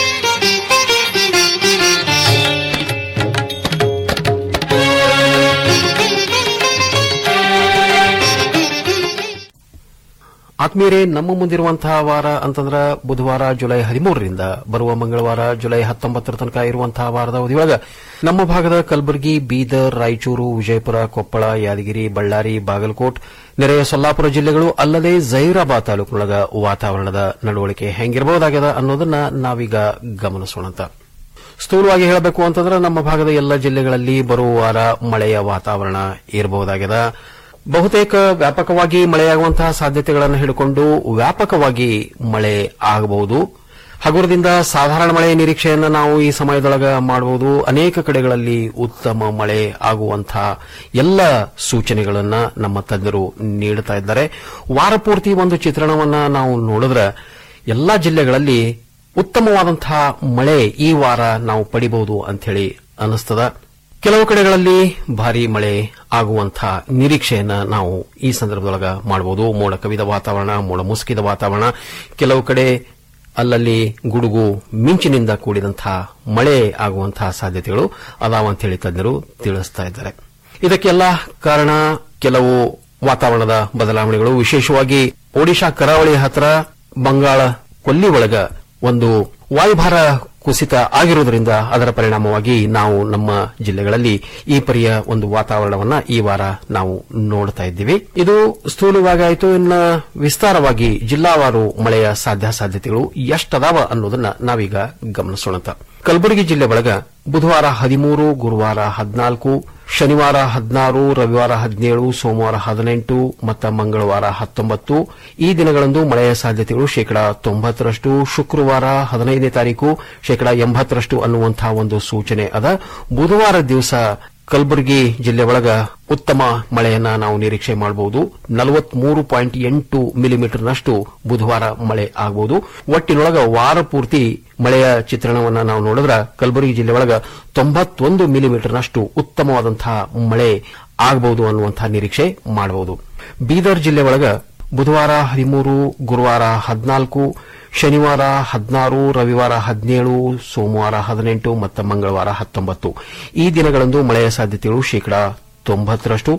ಆತ್ಮೀಯರೇ ನಮ್ಮ ಮುಂದಿರುವಂತಹ ವಾರ ಅಂತಂದ್ರ ಬುಧವಾರ ಜುಲೈ ಹದಿಮೂರರಿಂದ ಬರುವ ಮಂಗಳವಾರ ಜುಲೈ ಹತ್ತೊಂಬತ್ತರ ತನಕ ಇರುವಂತಹ ವಾರದ ಅವಧಿಯೊಳಗ ನಮ್ಮ ಭಾಗದ ಕಲಬುರಗಿ ಬೀದರ್ ರಾಯಚೂರು ವಿಜಯಪುರ ಕೊಪ್ಪಳ ಯಾದಗಿರಿ ಬಳ್ಳಾರಿ ಬಾಗಲಕೋಟ್ ನೆರೆಯ ಸೊಲ್ಲಾಪುರ ಜಿಲ್ಲೆಗಳು ಅಲ್ಲದೆ ಜೈರಾಬಾದ್ ತಾಲೂಕಿನೊಳಗ ವಾತಾವರಣದ ನಡವಳಿಕೆ ಹೆಂಗಿರಬಹುದಾಗ್ಯದ ಅನ್ನೋದನ್ನ ನಾವೀಗ ಗಮನಿಸೋಣ ಸ್ಥೂಲವಾಗಿ ಹೇಳಬೇಕು ಅಂತಂದ್ರೆ ನಮ್ಮ ಭಾಗದ ಎಲ್ಲ ಜಿಲ್ಲೆಗಳಲ್ಲಿ ಬರುವ ವಾರ ಮಳೆಯ ವಾತಾವರಣ ಇರಬಹುದಾಗ್ಯದ ಬಹುತೇಕ ವ್ಯಾಪಕವಾಗಿ ಮಳೆಯಾಗುವಂತಹ ಸಾಧ್ಯತೆಗಳನ್ನು ಹಿಡಿಕೊಂಡು ವ್ಯಾಪಕವಾಗಿ ಮಳೆ ಆಗಬಹುದು ಹಗುರದಿಂದ ಸಾಧಾರಣ ಮಳೆಯ ನಿರೀಕ್ಷೆಯನ್ನು ನಾವು ಈ ಸಮಯದೊಳಗ ಮಾಡಬಹುದು ಅನೇಕ ಕಡೆಗಳಲ್ಲಿ ಉತ್ತಮ ಮಳೆ ಆಗುವಂತಹ ಎಲ್ಲ ಸೂಚನೆಗಳನ್ನ ನಮ್ಮ ತಜ್ಞರು ನೀಡುತ್ತಾ ಇದ್ದಾರೆ ವಾರ ಪೂರ್ತಿ ಒಂದು ಚಿತ್ರಣವನ್ನ ನಾವು ನೋಡಿದ್ರೆ ಎಲ್ಲಾ ಜಿಲ್ಲೆಗಳಲ್ಲಿ ಉತ್ತಮವಾದಂತಹ ಮಳೆ ಈ ವಾರ ನಾವು ಪಡಿಬಹುದು ಅಂತ ಹೇಳಿ ಅನಿಸ್ತದ ಕೆಲವು ಕಡೆಗಳಲ್ಲಿ ಭಾರಿ ಮಳೆ ಆಗುವಂತಹ ನಿರೀಕ್ಷೆಯನ್ನ ನಾವು ಈ ಸಂದರ್ಭದೊಳಗ ಮಾಡಬಹುದು ಮೋಡ ಕವಿದ ವಾತಾವರಣ ಮೋಡ ಮುಸುಕಿದ ವಾತಾವರಣ ಕೆಲವು ಕಡೆ ಅಲ್ಲಲ್ಲಿ ಗುಡುಗು ಮಿಂಚಿನಿಂದ ಕೂಡಿದಂತಹ ಮಳೆ ಆಗುವಂತಹ ಸಾಧ್ಯತೆಗಳು ಅದಾವ ಅಂತ ಹೇಳಿ ತಜ್ಞರು ತಿಳಿಸ್ತಾ ಇದ್ದಾರೆ ಇದಕ್ಕೆಲ್ಲ ಕಾರಣ ಕೆಲವು ವಾತಾವರಣದ ಬದಲಾವಣೆಗಳು ವಿಶೇಷವಾಗಿ ಒಡಿಶಾ ಕರಾವಳಿ ಹತ್ರ ಬಂಗಾಳ ಕೊಲ್ಲಿ ಒಳಗ ಒಂದು ವಾಯುಭಾರ ಕುಸಿತ ಆಗಿರುವುದರಿಂದ ಅದರ ಪರಿಣಾಮವಾಗಿ ನಾವು ನಮ್ಮ ಜಿಲ್ಲೆಗಳಲ್ಲಿ ಈ ಪರಿಯ ಒಂದು ವಾತಾವರಣವನ್ನ ಈ ವಾರ ನಾವು ನೋಡ್ತಾ ಇದ್ದೀವಿ ಇದು ಸ್ಥೂಲವಾಗಿ ಆಯಿತು ಇನ್ನ ವಿಸ್ತಾರವಾಗಿ ಜಿಲ್ಲಾವಾರು ಮಳೆಯ ಸಾಧ್ಯಾಸಾಧ್ಯತೆಗಳು ಎಷ್ಟದಾವ ಅನ್ನೋದನ್ನ ನಾವೀಗ ಗಮನಿಸೋಣ ಕಲಬುರಗಿ ಜಿಲ್ಲೆ ಒಳಗ ಬುಧವಾರ ಹದಿಮೂರು ಗುರುವಾರ ಹದಿನಾಲ್ಕು ಶನಿವಾರ ಹದಿನಾರು ರವಿವಾರ ಹದಿನೇಳು ಸೋಮವಾರ ಹದಿನೆಂಟು ಮತ್ತು ಮಂಗಳವಾರ ಹತ್ತೊಂಬತ್ತು ಈ ದಿನಗಳಂದು ಮಳೆಯ ಸಾಧ್ಯತೆಗಳು ಶೇಕಡಾ ತೊಂಬತ್ತರಷ್ಟು ಶುಕ್ರವಾರ ಹದಿನೈದನೇ ತಾರೀಕು ಶೇಕಡಾ ಎಂಬತ್ತರಷ್ಟು ಅನ್ನುವಂತಹ ಒಂದು ಸೂಚನೆ ಅದ ಬುಧವಾರ ದಿವಸ ಕಲಬುರಗಿ ಜಿಲ್ಲೆ ಒಳಗ ಉತ್ತಮ ಮಳೆಯನ್ನ ನಾವು ನಿರೀಕ್ಷೆ ಮಾಡಬಹುದು ನಲವತ್ಮೂರು ಪಾಯಿಂಟ್ ಎಂಟು ಮಿಲಿಮೀಟರ್ನಷ್ಟು ಬುಧವಾರ ಮಳೆ ಆಗಬಹುದು ಒಟ್ಟಿನೊಳಗ ವಾರ ಪೂರ್ತಿ ಮಳೆಯ ಚಿತ್ರಣವನ್ನ ನಾವು ನೋಡಿದ್ರೆ ಕಲಬುರಗಿ ಜಿಲ್ಲೆ ಒಳಗ ತೊಂಬತ್ತೊಂದು ಮಿಲಿಮೀಟರ್ನಷ್ಟು ಉತ್ತಮವಾದಂತಹ ಮಳೆ ಆಗಬಹುದು ಅನ್ನುವಂತಹ ನಿರೀಕ್ಷೆ ಮಾಡಬಹುದು ಬೀದರ್ ಜಿಲ್ಲೆ ಒಳಗ ಬುಧವಾರ ಹದಿಮೂರು ಗುರುವಾರ ಹದಿನಾಲ್ಕು ಶನಿವಾರ ಹದಿನಾರು ರವಿವಾರ ಹದಿನೇಳು ಸೋಮವಾರ ಹದಿನೆಂಟು ಮತ್ತು ಮಂಗಳವಾರ ಹತ್ತೊಂಬತ್ತು ಈ ದಿನಗಳಂದು ಮಳೆಯ ಸಾಧ್ಯತೆಗಳು ಶೇಕಡಾ ತೊಂಬತ್ತರಷ್ಟು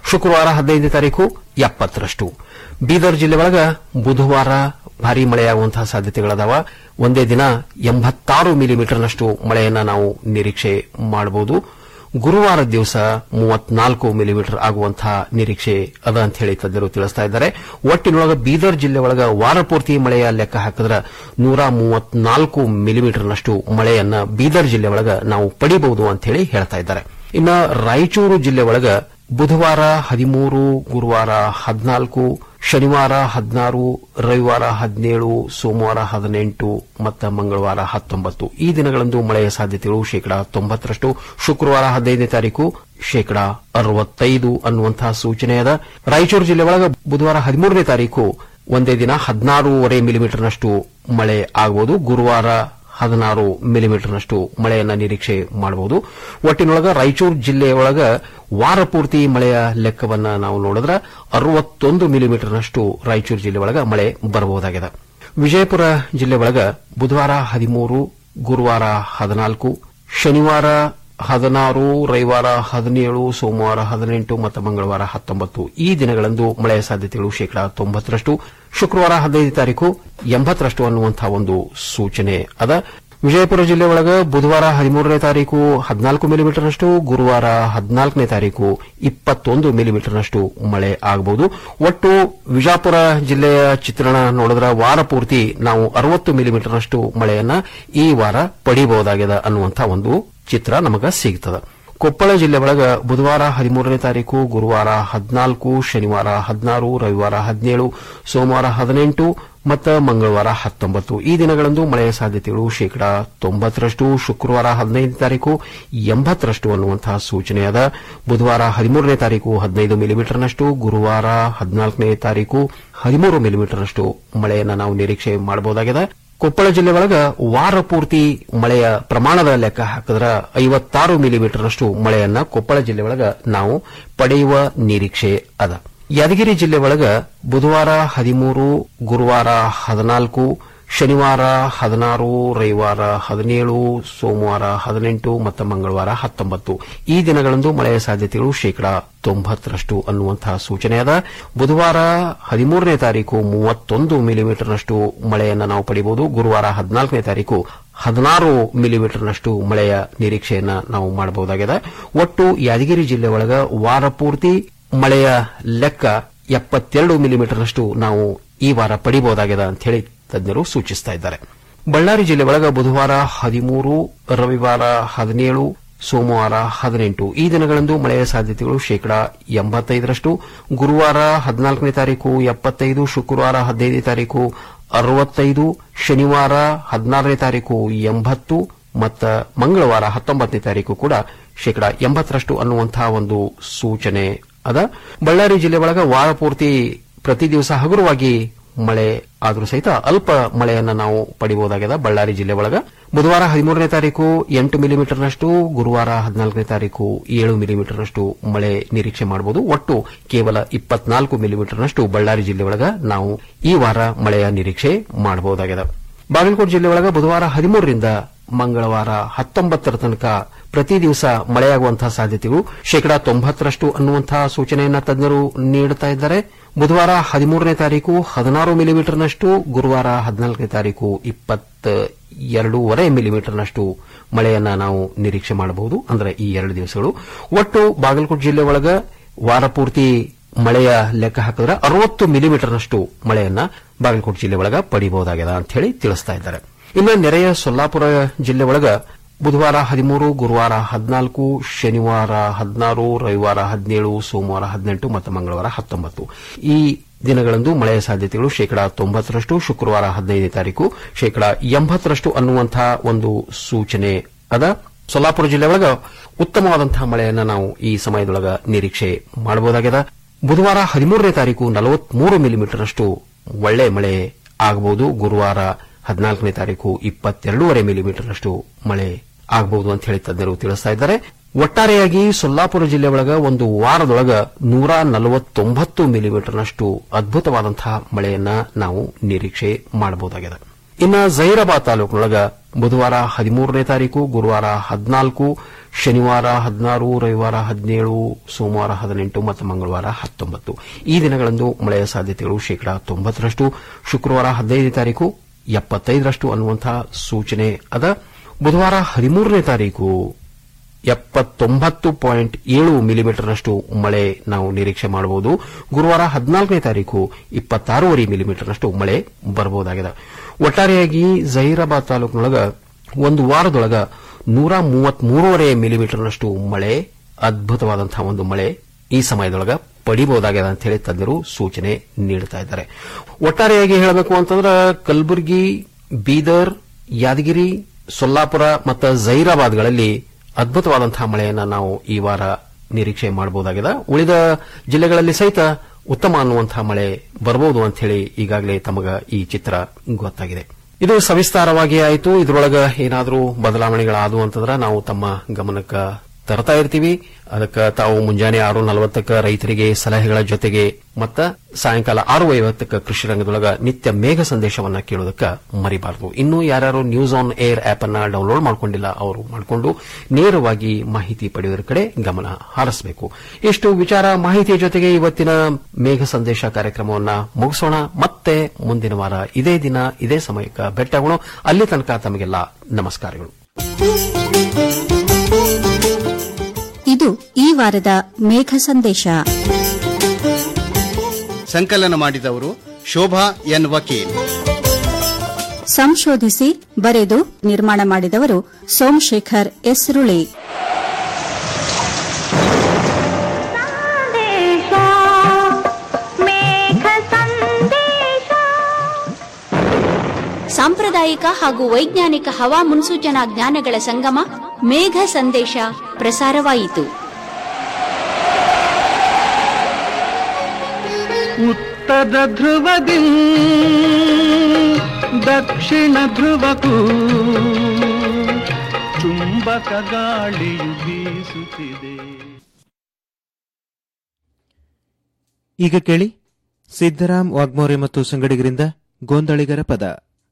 ಶುಕ್ರವಾರ ಹದಿನೈದನೇ ತಾರೀಕು ಎಪ್ಪತ್ತರಷ್ಟು ಬೀದರ್ ಜಿಲ್ಲೆ ಒಳಗ ಬುಧವಾರ ಭಾರೀ ಮಳೆಯಾಗುವಂತಹ ಸಾಧ್ಯತೆಗಳದಾವ ಒಂದೇ ದಿನ ಎಂಬತ್ತಾರು ಮಿಲಿಮೀಟರ್ನಷ್ಟು ಮಳೆಯನ್ನ ನಾವು ನಿರೀಕ್ಷೆ ಮಾಡಬಹುದು ಗುರುವಾರ ದಿವಸ ಮೂವತ್ನಾಲ್ಕು ಮಿಲಿಮೀಟರ್ ಆಗುವಂತಹ ನಿರೀಕ್ಷೆ ಅದ ಅಂತ ಹೇಳಿ ತಜ್ಞರು ತಿಳಿಸ್ತಾ ಇದ್ದಾರೆ ಒಟ್ಟಿನೊಳಗ ಬೀದರ್ ಜಿಲ್ಲೆ ಒಳಗ ವಾರ ಪೂರ್ತಿ ಮಳೆಯ ಲೆಕ್ಕ ಹಾಕಿದ್ರೆ ನೂರ ಮೂವತ್ನಾಲ್ಕು ಮಿಲಿಮೀಟರ್ನಷ್ಟು ಮಳೆಯನ್ನ ಬೀದರ್ ಜಿಲ್ಲೆ ಒಳಗ ನಾವು ಪಡಿಬಹುದು ಅಂತ ಹೇಳಿ ಹೇಳ್ತಾ ಇದ್ದಾರೆ ಇನ್ನು ರಾಯಚೂರು ಜಿಲ್ಲೆ ಒಳಗ ಬುಧವಾರ ಹದಿಮೂರು ಗುರುವಾರ ಹದಿನಾಲ್ಕು ಶನಿವಾರ ಹದಿನಾರು ರವಿವಾರ ಹದಿನೇಳು ಸೋಮವಾರ ಹದಿನೆಂಟು ಮತ್ತು ಮಂಗಳವಾರ ಹತ್ತೊಂಬತ್ತು ಈ ದಿನಗಳಂದು ಮಳೆಯ ಸಾಧ್ಯತೆಗಳು ಶೇಕಡಾ ತೊಂಬತ್ತರಷ್ಟು ಶುಕ್ರವಾರ ಹದಿನೈದನೇ ತಾರೀಕು ಶೇಕಡಾ ಅರವತ್ತೈದು ಅನ್ನುವಂತಹ ಸೂಚನೆ ಅದ ರಾಯಚೂರು ಜಿಲ್ಲೆ ಒಳಗ ಬುಧವಾರ ಹದಿಮೂರನೇ ತಾರೀಕು ಒಂದೇ ದಿನ ಹದಿನಾರೂವರೆ ಮಿಲಿಮೀಟರ್ನಷ್ಟು ಮಳೆ ಆಗಬಹುದು ಗುರುವಾರ ಹದಿನಾರು ಮಿಲಿಮೀಟರ್ನಷ್ಟು ಮಳೆಯನ್ನ ನಿರೀಕ್ಷೆ ಮಾಡಬಹುದು ಒಟ್ಟಿನೊಳಗ ರಾಯಚೂರು ಜಿಲ್ಲೆಯೊಳಗ ವಾರ ಪೂರ್ತಿ ಮಳೆಯ ಲೆಕ್ಕವನ್ನ ನಾವು ನೋಡಿದ್ರೆ ಅರವತ್ತೊಂದು ಮಿಲಿಮೀಟರ್ನಷ್ಟು ರಾಯಚೂರು ಜಿಲ್ಲೆ ಒಳಗ ಮಳೆ ಬರಬಹುದಾಗಿದೆ ವಿಜಯಪುರ ಜಿಲ್ಲೆ ಒಳಗ ಬುಧವಾರ ಹದಿಮೂರು ಗುರುವಾರ ಹದಿನಾಲ್ಕು ಶನಿವಾರ ಹದಿನಾರು ರವಿವಾರ ಹದಿನೇಳು ಸೋಮವಾರ ಹದಿನೆಂಟು ಮತ್ತು ಮಂಗಳವಾರ ಹತ್ತೊಂಬತ್ತು ಈ ದಿನಗಳಂದು ಮಳೆಯ ಸಾಧ್ಯತೆಗಳು ಶೇಕಡಾ ತೊಂಬತ್ತರಷ್ಟು ಶುಕ್ರವಾರ ಹದಿನೈದು ತಾರೀಕು ಎಂಬತ್ತರಷ್ಟು ಅನ್ನುವಂತಹ ಒಂದು ಸೂಚನೆ ಅದ ವಿಜಯಪುರ ಜಿಲ್ಲೆ ಒಳಗ ಬುಧವಾರ ಹದಿಮೂರನೇ ತಾರೀಕು ಹದಿನಾಲ್ಕು ಮಿಲಿಮೀಟರ್ನಷ್ಟು ಗುರುವಾರ ಹದಿನಾಲ್ಕನೇ ತಾರೀಕು ಇಪ್ಪತ್ತೊಂದು ಮಿಲಿಮೀಟರ್ನಷ್ಟು ಮಳೆ ಆಗಬಹುದು ಒಟ್ಟು ವಿಜಾಪುರ ಜಿಲ್ಲೆಯ ಚಿತ್ರಣ ನೋಡಿದ್ರೆ ವಾರ ಪೂರ್ತಿ ನಾವು ಅರವತ್ತು ಮಿಲಿಮೀಟರ್ನಷ್ಟು ಮಳೆಯನ್ನ ಈ ವಾರ ಪಡೆಯಬಹುದಾಗಿದೆ ಅನ್ನುವಂತಹ ಒಂದು ಚಿತ್ರ ನಮಗ ಸಿಗ್ತದೆ ಕೊಪ್ಪಳ ಜಿಲ್ಲೆ ಒಳಗ ಬುಧವಾರ ಹದಿಮೂರನೇ ತಾರೀಕು ಗುರುವಾರ ಹದಿನಾಲ್ಕು ಶನಿವಾರ ಹದಿನಾರು ರವಿವಾರ ಹದಿನೇಳು ಸೋಮವಾರ ಹದಿನೆಂಟು ಮತ್ತು ಮಂಗಳವಾರ ಹತ್ತೊಂಬತ್ತು ಈ ದಿನಗಳಂದು ಮಳೆಯ ಸಾಧ್ಯತೆಗಳು ಶೇಕಡಾ ತೊಂಬತ್ತರಷ್ಟು ಶುಕ್ರವಾರ ಹದಿನೈದು ತಾರೀಕು ಎಂಬತ್ತರಷ್ಟು ಅನ್ನುವಂತಹ ಸೂಚನೆ ಅದ ಬುಧವಾರ ಹದಿಮೂರನೇ ತಾರೀಕು ಹದಿನೈದು ಮಿಲಿಮೀಟರ್ನಷ್ಟು ಗುರುವಾರ ಹದಿನಾಲ್ಕನೇ ತಾರೀಕು ಹದಿಮೂರು ಮಿಲಿಮೀಟರ್ನಷ್ಟು ಮಳೆಯನ್ನು ನಾವು ನಿರೀಕ್ಷೆ ಮಾಡಬಹುದಾಗಿದೆ ಕೊಪ್ಪಳ ಜಿಲ್ಲೆ ಒಳಗ ವಾರ ಪೂರ್ತಿ ಮಳೆಯ ಪ್ರಮಾಣದ ಲೆಕ್ಕ ಹಾಕಿದ್ರೆ ಐವತ್ತಾರು ಮಿಲಿಮೀಟರ್ನಷ್ಟು ಮಳೆಯನ್ನ ಕೊಪ್ಪಳ ಜಿಲ್ಲೆ ಒಳಗ ನಾವು ಪಡೆಯುವ ನಿರೀಕ್ಷೆ ಅದ ಯಾದಗಿರಿ ಜಿಲ್ಲೆ ಒಳಗ ಬುಧವಾರ ಹದಿಮೂರು ಗುರುವಾರ ಹದಿನಾಲ್ಕು ಶನಿವಾರ ಹದಿನಾರು ರವಿವಾರ ಹದಿನೇಳು ಸೋಮವಾರ ಹದಿನೆಂಟು ಮತ್ತು ಮಂಗಳವಾರ ಹತ್ತೊಂಬತ್ತು ಈ ದಿನಗಳಂದು ಮಳೆಯ ಸಾಧ್ಯತೆಗಳು ಶೇಕಡಾ ತೊಂಬತ್ತರಷ್ಟು ಅನ್ನುವಂತಹ ಸೂಚನೆ ಅದ ಬುಧವಾರ ಹದಿಮೂರನೇ ತಾರೀಕು ಮೂವತ್ತೊಂದು ಮಿಲಿಮೀಟರ್ನಷ್ಟು ಮಳೆಯನ್ನು ನಾವು ಪಡೆಯಬಹುದು ಗುರುವಾರ ಹದಿನಾಲ್ಕನೇ ತಾರೀಕು ಹದಿನಾರು ಮಿಲಿಮೀಟರ್ನಷ್ಟು ಮಳೆಯ ನಿರೀಕ್ಷೆಯನ್ನ ನಾವು ಮಾಡಬಹುದಾಗಿದೆ ಒಟ್ಟು ಯಾದಗಿರಿ ಜಿಲ್ಲೆ ಒಳಗ ವಾರ ಪೂರ್ತಿ ಮಳೆಯ ಲೆಕ್ಕ ಎಪ್ಪತ್ತೆರಡು ಮಿಲಿಮೀಟರ್ನಷ್ಟು ನಾವು ಈ ವಾರ ಪಡಿಬಹುದಾಗಿದೆ ಅಂತ ಹೇಳಿ ತಜ್ಞರು ಸೂಚಿಸ್ತಾ ಇದ್ದಾರೆ ಬಳ್ಳಾರಿ ಜಿಲ್ಲೆ ಒಳಗ ಬುಧವಾರ ಹದಿಮೂರು ರವಿವಾರ ಹದಿನೇಳು ಸೋಮವಾರ ಹದಿನೆಂಟು ಈ ದಿನಗಳಂದು ಮಳೆಯ ಸಾಧ್ಯತೆಗಳು ಶೇಕಡಾ ಎಂಬತ್ತೈದರಷ್ಟು ಗುರುವಾರ ಹದಿನಾಲ್ಕನೇ ತಾರೀಕು ಎಪ್ಪತ್ತೈದು ಶುಕ್ರವಾರ ಹದಿನೈದನೇ ತಾರೀಕು ಅರವತ್ತೈದು ಶನಿವಾರ ಹದಿನಾರನೇ ತಾರೀಕು ಎಂಬತ್ತು ಮತ್ತು ಮಂಗಳವಾರ ಹತ್ತೊಂಬತ್ತನೇ ತಾರೀಕು ಕೂಡ ಶೇಕಡಾ ಎಂಬತ್ತರಷ್ಟು ಅನ್ನುವಂತಹ ಒಂದು ಸೂಚನೆ ಅದ ಬಳ್ಳಾರಿ ಜಿಲ್ಲೆ ಒಳಗ ವಾರ ಪೂರ್ತಿ ಪ್ರತಿ ದಿವಸ ಹಗುರವಾಗಿ ಮಳೆ ಆದರೂ ಸಹಿತ ಅಲ್ಪ ಮಳೆಯನ್ನು ನಾವು ಪಡೆಯಬಹುದಾಗಿದೆ ಬಳ್ಳಾರಿ ಜಿಲ್ಲೆ ಒಳಗ ಬುಧವಾರ ಹದಿಮೂರನೇ ತಾರೀಕು ಎಂಟು ಮಿಲಿಮೀಟರ್ನಷ್ಟು ಗುರುವಾರ ಹದಿನಾಲ್ಕನೇ ತಾರೀಕು ಏಳು ಮಿಲಿಮೀಟರ್ನಷ್ಟು ಮಳೆ ನಿರೀಕ್ಷೆ ಮಾಡಬಹುದು ಒಟ್ಟು ಕೇವಲ ಇಪ್ಪತ್ನಾಲ್ಕು ಮಿಲಿಮೀಟರ್ನಷ್ಟು ಬಳ್ಳಾರಿ ಜಿಲ್ಲೆ ಒಳಗ ನಾವು ಈ ವಾರ ಮಳೆಯ ನಿರೀಕ್ಷೆ ಮಾಡಬಹುದಾಗಿದೆ ಬಾಗಲಕೋಟೆ ಜಿಲ್ಲೆ ಒಳಗ ಬುಧವಾರ ಹದಿಮೂರರಿಂದ ಮಂಗಳವಾರ ಹತ್ತೊಂಬತ್ತರ ತನಕ ಪ್ರತಿ ದಿವಸ ಮಳೆಯಾಗುವಂತಹ ಸಾಧ್ಯತೆಗಳು ಶೇಕಡಾ ತೊಂಬತ್ತರಷ್ಟು ಅನ್ನುವಂತಹ ಸೂಚನೆಯನ್ನ ತಜ್ಞರು ನೀಡುತ್ತಾ ಇದ್ದಾರೆ ಬುಧವಾರ ಹದಿಮೂರನೇ ತಾರೀಕು ಹದಿನಾರು ಮಿಲಿಮೀಟರ್ನಷ್ಟು ಗುರುವಾರ ಹದಿನಾಲ್ಕನೇ ತಾರೀಕು ಇಪ್ಪತ್ತ ಎರಡೂವರೆ ಮಿಲಿಮೀಟರ್ನಷ್ಟು ಮಳೆಯನ್ನ ನಾವು ನಿರೀಕ್ಷೆ ಮಾಡಬಹುದು ಅಂದರೆ ಈ ಎರಡು ದಿವಸಗಳು ಒಟ್ಟು ಬಾಗಲಕೋಟೆ ಜಿಲ್ಲೆ ಒಳಗ ವಾರ ಪೂರ್ತಿ ಮಳೆಯ ಲೆಕ್ಕ ಹಾಕಿದ್ರೆ ಅರವತ್ತು ಮಿಲಿಮೀಟರ್ನಷ್ಟು ಮಳೆಯನ್ನ ಬಾಗಲಕೋಟೆ ಜಿಲ್ಲೆ ಒಳಗ ಪಡೆಯಬಹುದಾಗಿದೆ ಅಂತ ಹೇಳಿ ತಿಳಿಸ್ತಾ ಇದ್ದಾರೆ ಇನ್ನು ನೆರೆಯ ಸೊಲ್ಲಾಪುರ ಜಿಲ್ಲೆ ಒಳಗ ಬುಧವಾರ ಹದಿಮೂರು ಗುರುವಾರ ಹದಿನಾಲ್ಕು ಶನಿವಾರ ಹದಿನಾರು ರವಿವಾರ ಹದಿನೇಳು ಸೋಮವಾರ ಹದಿನೆಂಟು ಮತ್ತು ಮಂಗಳವಾರ ಹತ್ತೊಂಬತ್ತು ಈ ದಿನಗಳಂದು ಮಳೆಯ ಸಾಧ್ಯತೆಗಳು ಶೇಕಡಾ ತೊಂಬತ್ತರಷ್ಟು ಶುಕ್ರವಾರ ಹದಿನೈದನೇ ತಾರೀಕು ಶೇಕಡಾ ಎಂಬತ್ತರಷ್ಟು ಅನ್ನುವಂತಹ ಒಂದು ಸೂಚನೆ ಅದ ಸೊಲ್ಲಾಪುರ ಜಿಲ್ಲೆ ಒಳಗ ಉತ್ತಮವಾದಂತಹ ಮಳೆಯನ್ನು ನಾವು ಈ ಸಮಯದೊಳಗ ನಿರೀಕ್ಷೆ ಮಾಡಬಹುದಾಗಿದೆ ಬುಧವಾರ ಹದಿಮೂರನೇ ತಾರೀಕು ನಲವತ್ಮೂರು ಮಿಲಿಮೀಟರ್ನಷ್ಟು ಒಳ್ಳೆ ಮಳೆ ಆಗಬಹುದು ಗುರುವಾರ ಹದಿನಾಲ್ಕನೇ ತಾರೀಕು ಇಪ್ಪತ್ತೆರಡೂವರೆ ಮಿಲಿಮೀಟರ್ನಷ್ಟು ಮಳೆ ಆಗಬಹುದು ಅಂತ ಹೇಳಿ ತಜ್ಞರು ತಿಳಿಸ್ತಾ ಇದ್ದಾರೆ ಒಟ್ಟಾರೆಯಾಗಿ ಸೊಲ್ಲಾಪುರ ಜಿಲ್ಲೆ ಒಳಗ ಒಂದು ವಾರದೊಳಗ ನೂರ ನಲವತ್ತೊಂಬತ್ತು ಮಿಲಿಮೀಟರ್ನಷ್ಟು ಅದ್ಭುತವಾದಂತಹ ಮಳೆಯನ್ನ ನಾವು ನಿರೀಕ್ಷೆ ಮಾಡಬಹುದಾಗಿದೆ ಇನ್ನು ಜೈರಾಬಾದ್ ತಾಲೂಕಿನೊಳಗ ಬುಧವಾರ ಹದಿಮೂರನೇ ತಾರೀಕು ಗುರುವಾರ ಹದಿನಾಲ್ಕು ಶನಿವಾರ ಹದಿನಾರು ರವಿವಾರ ಹದಿನೇಳು ಸೋಮವಾರ ಹದಿನೆಂಟು ಮತ್ತು ಮಂಗಳವಾರ ಹತ್ತೊಂಬತ್ತು ಈ ದಿನಗಳಂದು ಮಳೆಯ ಸಾಧ್ಯತೆಗಳು ಶೇಕಡಾ ತೊಂಬತ್ತರಷ್ಟು ಶುಕ್ರವಾರ ಹದಿನೈದನೇ ತಾರೀಕು ಎಪ್ಪತ್ತೈದರಷ್ಟು ಅನ್ನುವಂತಹ ಸೂಚನೆ ಅದ ಬುಧವಾರ ಹದಿಮೂರನೇ ತಾರೀಕು ಎಪ್ಪತ್ತೊಂಬತ್ತು ಪಾಯಿಂಟ್ ಏಳು ಮಿಲಿಮೀಟರ್ನಷ್ಟು ಮಳೆ ನಾವು ನಿರೀಕ್ಷೆ ಮಾಡಬಹುದು ಗುರುವಾರ ಹದಿನಾಲ್ಕನೇ ತಾರೀಕು ಇಪ್ಪತ್ತಾರೂವರೆ ಮಿಲಿಮೀಟರ್ನಷ್ಟು ಮಳೆ ಬರಬಹುದಾಗಿದೆ ಒಟ್ಟಾರೆಯಾಗಿ ಜಹೀರಾಬಾದ್ ತಾಲೂಕಿನೊಳಗ ಒಂದು ವಾರದೊಳಗ ನೂರ ಮೂವತ್ಮೂರುವರೆ ಮಿಲಿಮೀಟರ್ನಷ್ಟು ಮಳೆ ಅದ್ಭುತವಾದಂತಹ ಒಂದು ಮಳೆ ಈ ಸಮಯದೊಳಗ ಪಡಿಬಹುದಾಗಿದೆ ಅಂತ ಹೇಳಿ ತಜ್ಞರು ಸೂಚನೆ ನೀಡುತ್ತಾ ಇದ್ದಾರೆ ಒಟ್ಟಾರೆಯಾಗಿ ಹೇಳಬೇಕು ಅಂತಂದ್ರೆ ಕಲಬುರಗಿ ಬೀದರ್ ಯಾದಗಿರಿ ಸೊಲ್ಲಾಪುರ ಮತ್ತು ಜೈರಾಬಾದ್ಗಳಲ್ಲಿ ಅದ್ಭುತವಾದಂತಹ ಮಳೆಯನ್ನು ನಾವು ಈ ವಾರ ನಿರೀಕ್ಷೆ ಮಾಡಬಹುದಾಗಿದೆ ಉಳಿದ ಜಿಲ್ಲೆಗಳಲ್ಲಿ ಸಹಿತ ಉತ್ತಮ ಅನ್ನುವಂತಹ ಮಳೆ ಬರಬಹುದು ಅಂತ ಹೇಳಿ ಈಗಾಗಲೇ ತಮಗ ಈ ಚಿತ್ರ ಗೊತ್ತಾಗಿದೆ ಇದು ಸವಿಸ್ತಾರವಾಗಿ ಆಯಿತು ಇದರೊಳಗ ಏನಾದರೂ ಬದಲಾವಣೆಗಳಾದವು ಅಂತಂದ್ರೆ ನಾವು ತಮ್ಮ ಗಮನಕ್ಕೆ ತರ್ತಾ ಇರ್ತೀವಿ ಅದಕ್ಕೆ ತಾವು ಮುಂಜಾನೆ ಆರು ನಲವತ್ತಕ್ಕ ರೈತರಿಗೆ ಸಲಹೆಗಳ ಜೊತೆಗೆ ಮತ್ತ ಸಾಯಂಕಾಲ ಆರು ಐವತ್ತಕ್ಕ ಕೃಷಿ ರಂಗದೊಳಗ ನಿತ್ಯ ಮೇಘ ಸಂದೇಶವನ್ನ ಕೇಳೋದಕ್ಕೆ ಮರಿಬಾರದು ಇನ್ನು ಯಾರ್ಯಾರು ನ್ಯೂಸ್ ಆನ್ ಏರ್ ಆಪ್ ಅನ್ನ ಡೌನ್ಲೋಡ್ ಮಾಡಿಕೊಂಡಿಲ್ಲ ಅವರು ಮಾಡಿಕೊಂಡು ನೇರವಾಗಿ ಮಾಹಿತಿ ಪಡೆಯುವುದರ ಕಡೆ ಗಮನ ಹಾರಿಸಬೇಕು ಇಷ್ಟು ವಿಚಾರ ಮಾಹಿತಿಯ ಜೊತೆಗೆ ಇವತ್ತಿನ ಮೇಘ ಸಂದೇಶ ಕಾರ್ಯಕ್ರಮವನ್ನ ಮುಗಿಸೋಣ ಮತ್ತೆ ಮುಂದಿನ ವಾರ ಇದೇ ದಿನ ಇದೇ ಸಮಯಕ್ಕೆ ಭೇಟಿಯಾಗೋಣ ಅಲ್ಲಿ ತನಕ ತಮಗೆಲ್ಲ ನಮಸ್ಕಾರಗಳು ಇದು ಈ ವಾರದ ಮೇಘ ಸಂದೇಶ ಸಂಕಲನ ಮಾಡಿದವರು ಶೋಭಾ ಎನ್ ವಕೀಲ್ ಸಂಶೋಧಿಸಿ ಬರೆದು ನಿರ್ಮಾಣ ಮಾಡಿದವರು ಸೋಮಶೇಖರ್ ಎಸ್ರುಳಿ ಸಾಂಪ್ರದಾಯಿಕ ಹಾಗೂ ವೈಜ್ಞಾನಿಕ ಹವಾ ಮುನ್ಸೂಚನಾ ಜ್ಞಾನಗಳ ಸಂಗಮ ಮೇಘ ಸಂದೇಶ ಪ್ರಸಾರವಾಯಿತು ಉತ್ತರ ಧ್ರುವದಿ ದಕ್ಷಿಣ ಧ್ರುವಕ್ಕೂ ಚುಂಬಕ ಗಾಳಿಯು ಬೀಸುತ್ತಿದೆ ಈಗ ಕೇಳಿ ಸಿದ್ದರಾಮ್ ವಾಗ್ಮೋರೆ ಮತ್ತು ಸಂಗಡಿಗರಿಂದ ಗೋಂದಳಿಗರ ಪದ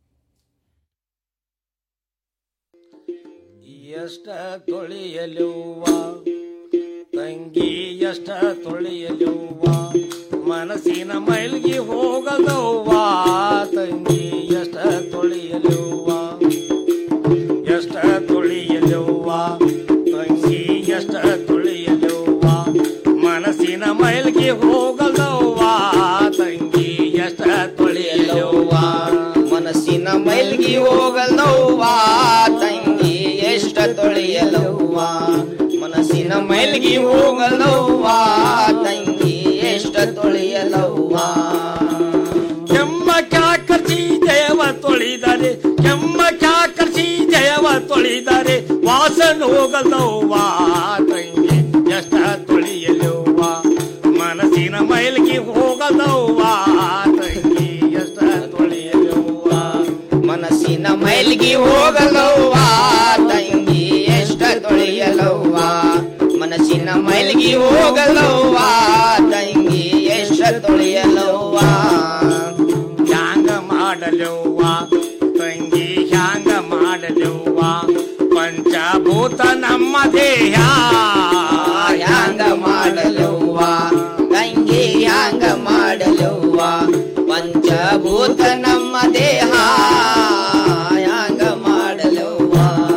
ಎಷ್ಟ ತೊಳೆಯಲುವ ತಂಗಿ ಎಷ್ಟ ತೊಳೆಯಲುವ ಮನಸ್ಸಿನ ಮೈಲ್ಗಿ ಹೋಗದವ್ವ ತಂಗಿ ಎಷ್ಟ ತೊಳೆಯಲುವ ಎಷ್ಟ ತೊಳೆಯಲುವ ತಂಗಿ ಎಷ್ಟ ತೊಳೆಯಲುವ ಮನಸ್ಸಿನ ಮೈಲ್ಗಿ ಹೋಗದವ್ವ ತಂಗಿ ಎಷ್ಟ ತೊಳೆಯಲುವ ಮನಸ್ಸಿನ ಮೈಲ್ಗಿ ಹೋಗಲ್ನವ್ವ ತಂಗಿ ಎಷ್ಟ ತೊಳೆಯಲವ್ವ ಮನಸ್ಸಿನ ಮೈಲ್ಗಿ ಹೋಗಲ್ನವ್ವ ತಂಗಿ ಎಷ್ಟ ತೊಳೆಯಲವ್ವ ಕೆಮ್ಮ ಕ್ಯಾಕರ್ಸಿ ದೇವ ತೊಳಿದರೆ ಕೆಮ್ಮ ಕ್ಯಾಕರ್ಸಿ ದೇವ ತೊಳಿದರೆ ವಾಸನ ಹೋಗದವ್ವ ತಂಗಿ ಎಷ್ಟ ತೊಳಿಯಲವ್ವ ಮನಸ್ಸಿನ ಮೈಲ್ಗಿ ಹೋಗದವ್ವ ತಂಗಿ ಎಷ್ಟ ತೊಳಿಯಲವ್ವ ಮನಸ್ಸಿನ ಮೈಲ್ಗಿ ಹೋಗಲವ್ವ ತಂಗಿ ಎಷ್ಟ ತೊಳೆಯಲವ್ವ ಮನಸ್ಸಿನ ಮೈಲ್ಗಿ ಹೋಗಲವ್ವ ತಂಗಿ ಎಷ್ಟ ತೊಳೆಯಲವ್ವ ಹ್ಯಾಂಗ ಮಾಡಲವ್ವ ತಂಗಿ ಹ್ಯಾಂಗ ಮಾಡಲವ್ವ ಪಂಚಭೂತ ನಮ್ಮ ದೇಹ ಹ್ಯಾಂಗ ಮಾಡಲವ್ವ ತಂಗಿ ಹ್ಯಾಂಗ ಮಾಡಲವ್ವ ಪಂಚಭೂತ ನಮ್ಮ ದೇಹ ಹ್ಯಾಂಗ ಮಾಡಲವ್ವ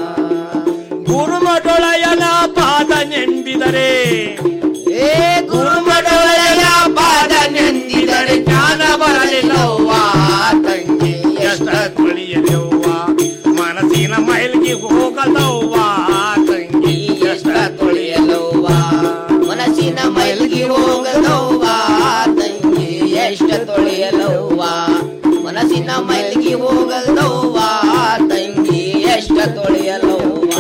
ಗುರುಮಡೊಳಯನ ಪಾದ ನೆಂಬಿದರೆ ಏ ಗುರುಮಡೊಳಯ ಪಾದ ನೆಂದಿದರೆ ಜ್ಞಾನ ಬರಲಿಲ್ಲವ್ವ ತಂಗಿ ಎಷ್ಟ ತೊಳಿಯಲವ್ವ ಮನಸ್ಸಿನ ಮೈಲ್ಗಿ ಹೋಗದವ್ವ ತಂಗಿ ಎಷ್ಟ ತೊಳೆಯಲವ್ವ ಮನಸ್ಸಿನ ಮೈಲ್ಗಿ ಹೋಗದವ್ವ ತಂಗಿ ಎಷ್ಟ ತೊಳೆಯಲವ್ವ ಮನಸ್ಸಿನ ಮೈಲ್ಗಿ ಹೋಗದವ್ವ ತಂಗಿ ಎಷ್ಟ ತೊಳೆಯಲವ್ವ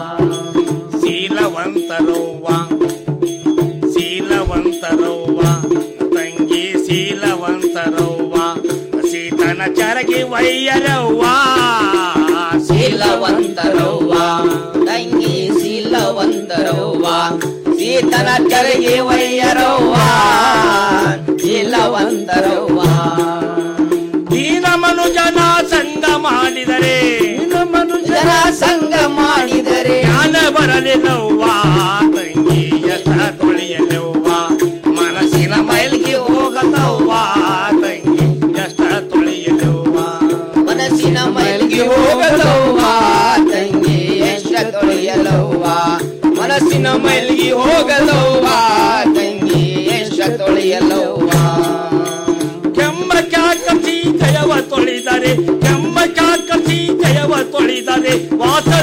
ಶೀಲವಂತರವ್ವ ಶೀಲವಂತರವ್ವ ತಂಗಿ ಶೀಲವಂತರವ್ವ ಸೀತನ ಚರಗಿ ವೈಯರವ್ವ ಶೀಲವಂತರವ್ವ ತಂಗಿ ಶೀಲವಂತರವ್ವ ಸೀತನ ಚರಗಿ ವೈಯರವ್ವ ಶೀಲವಂತರವ್ವ ದೀನ ಮನುಜನ ಸಂಗ ಮಾಡಿದರೆ ಮನುಜನ ಸಂಗ ಮಾಡಿದರೆ ಜ್ಞಾನ ಬರಲಿಲ್ಲವ್ವ ತಂಗಿ ಎಷ್ಟ ತೊಳೆಯಲವ್ವ ಮನಸ್ಸಿನ ಮೈಲಿಗೆ ಹೋಗದವ್ವ ತಂಗಿ ಎಷ್ಟ ತೊಳೆಯಲವ್ವ ಮನಸ್ಸಿನ ಮೈಲಿಗೆ ಹೋಗಲವ್ವ ತಂಗಿ ಎಷ್ಟ ತೊಳೆಯಲವ್ವ ಮನಸ್ಸಿನ ಮೈಲಿಗೆ ಹೋಗಲವ್ವ ತಂಗಿ ಎಷ್ಟ ತೊಳೆಯಲವ್ವ ಕೆಮ್ಮ ಕ್ಯಾಕಸಿ ಜಯವ ತೊಳಿದರೆ ಕೆಮ್ಮ ಕ್ಯಾಕಸಿ ಜಯವ ತೊಳಿದರೆ ವಾಸ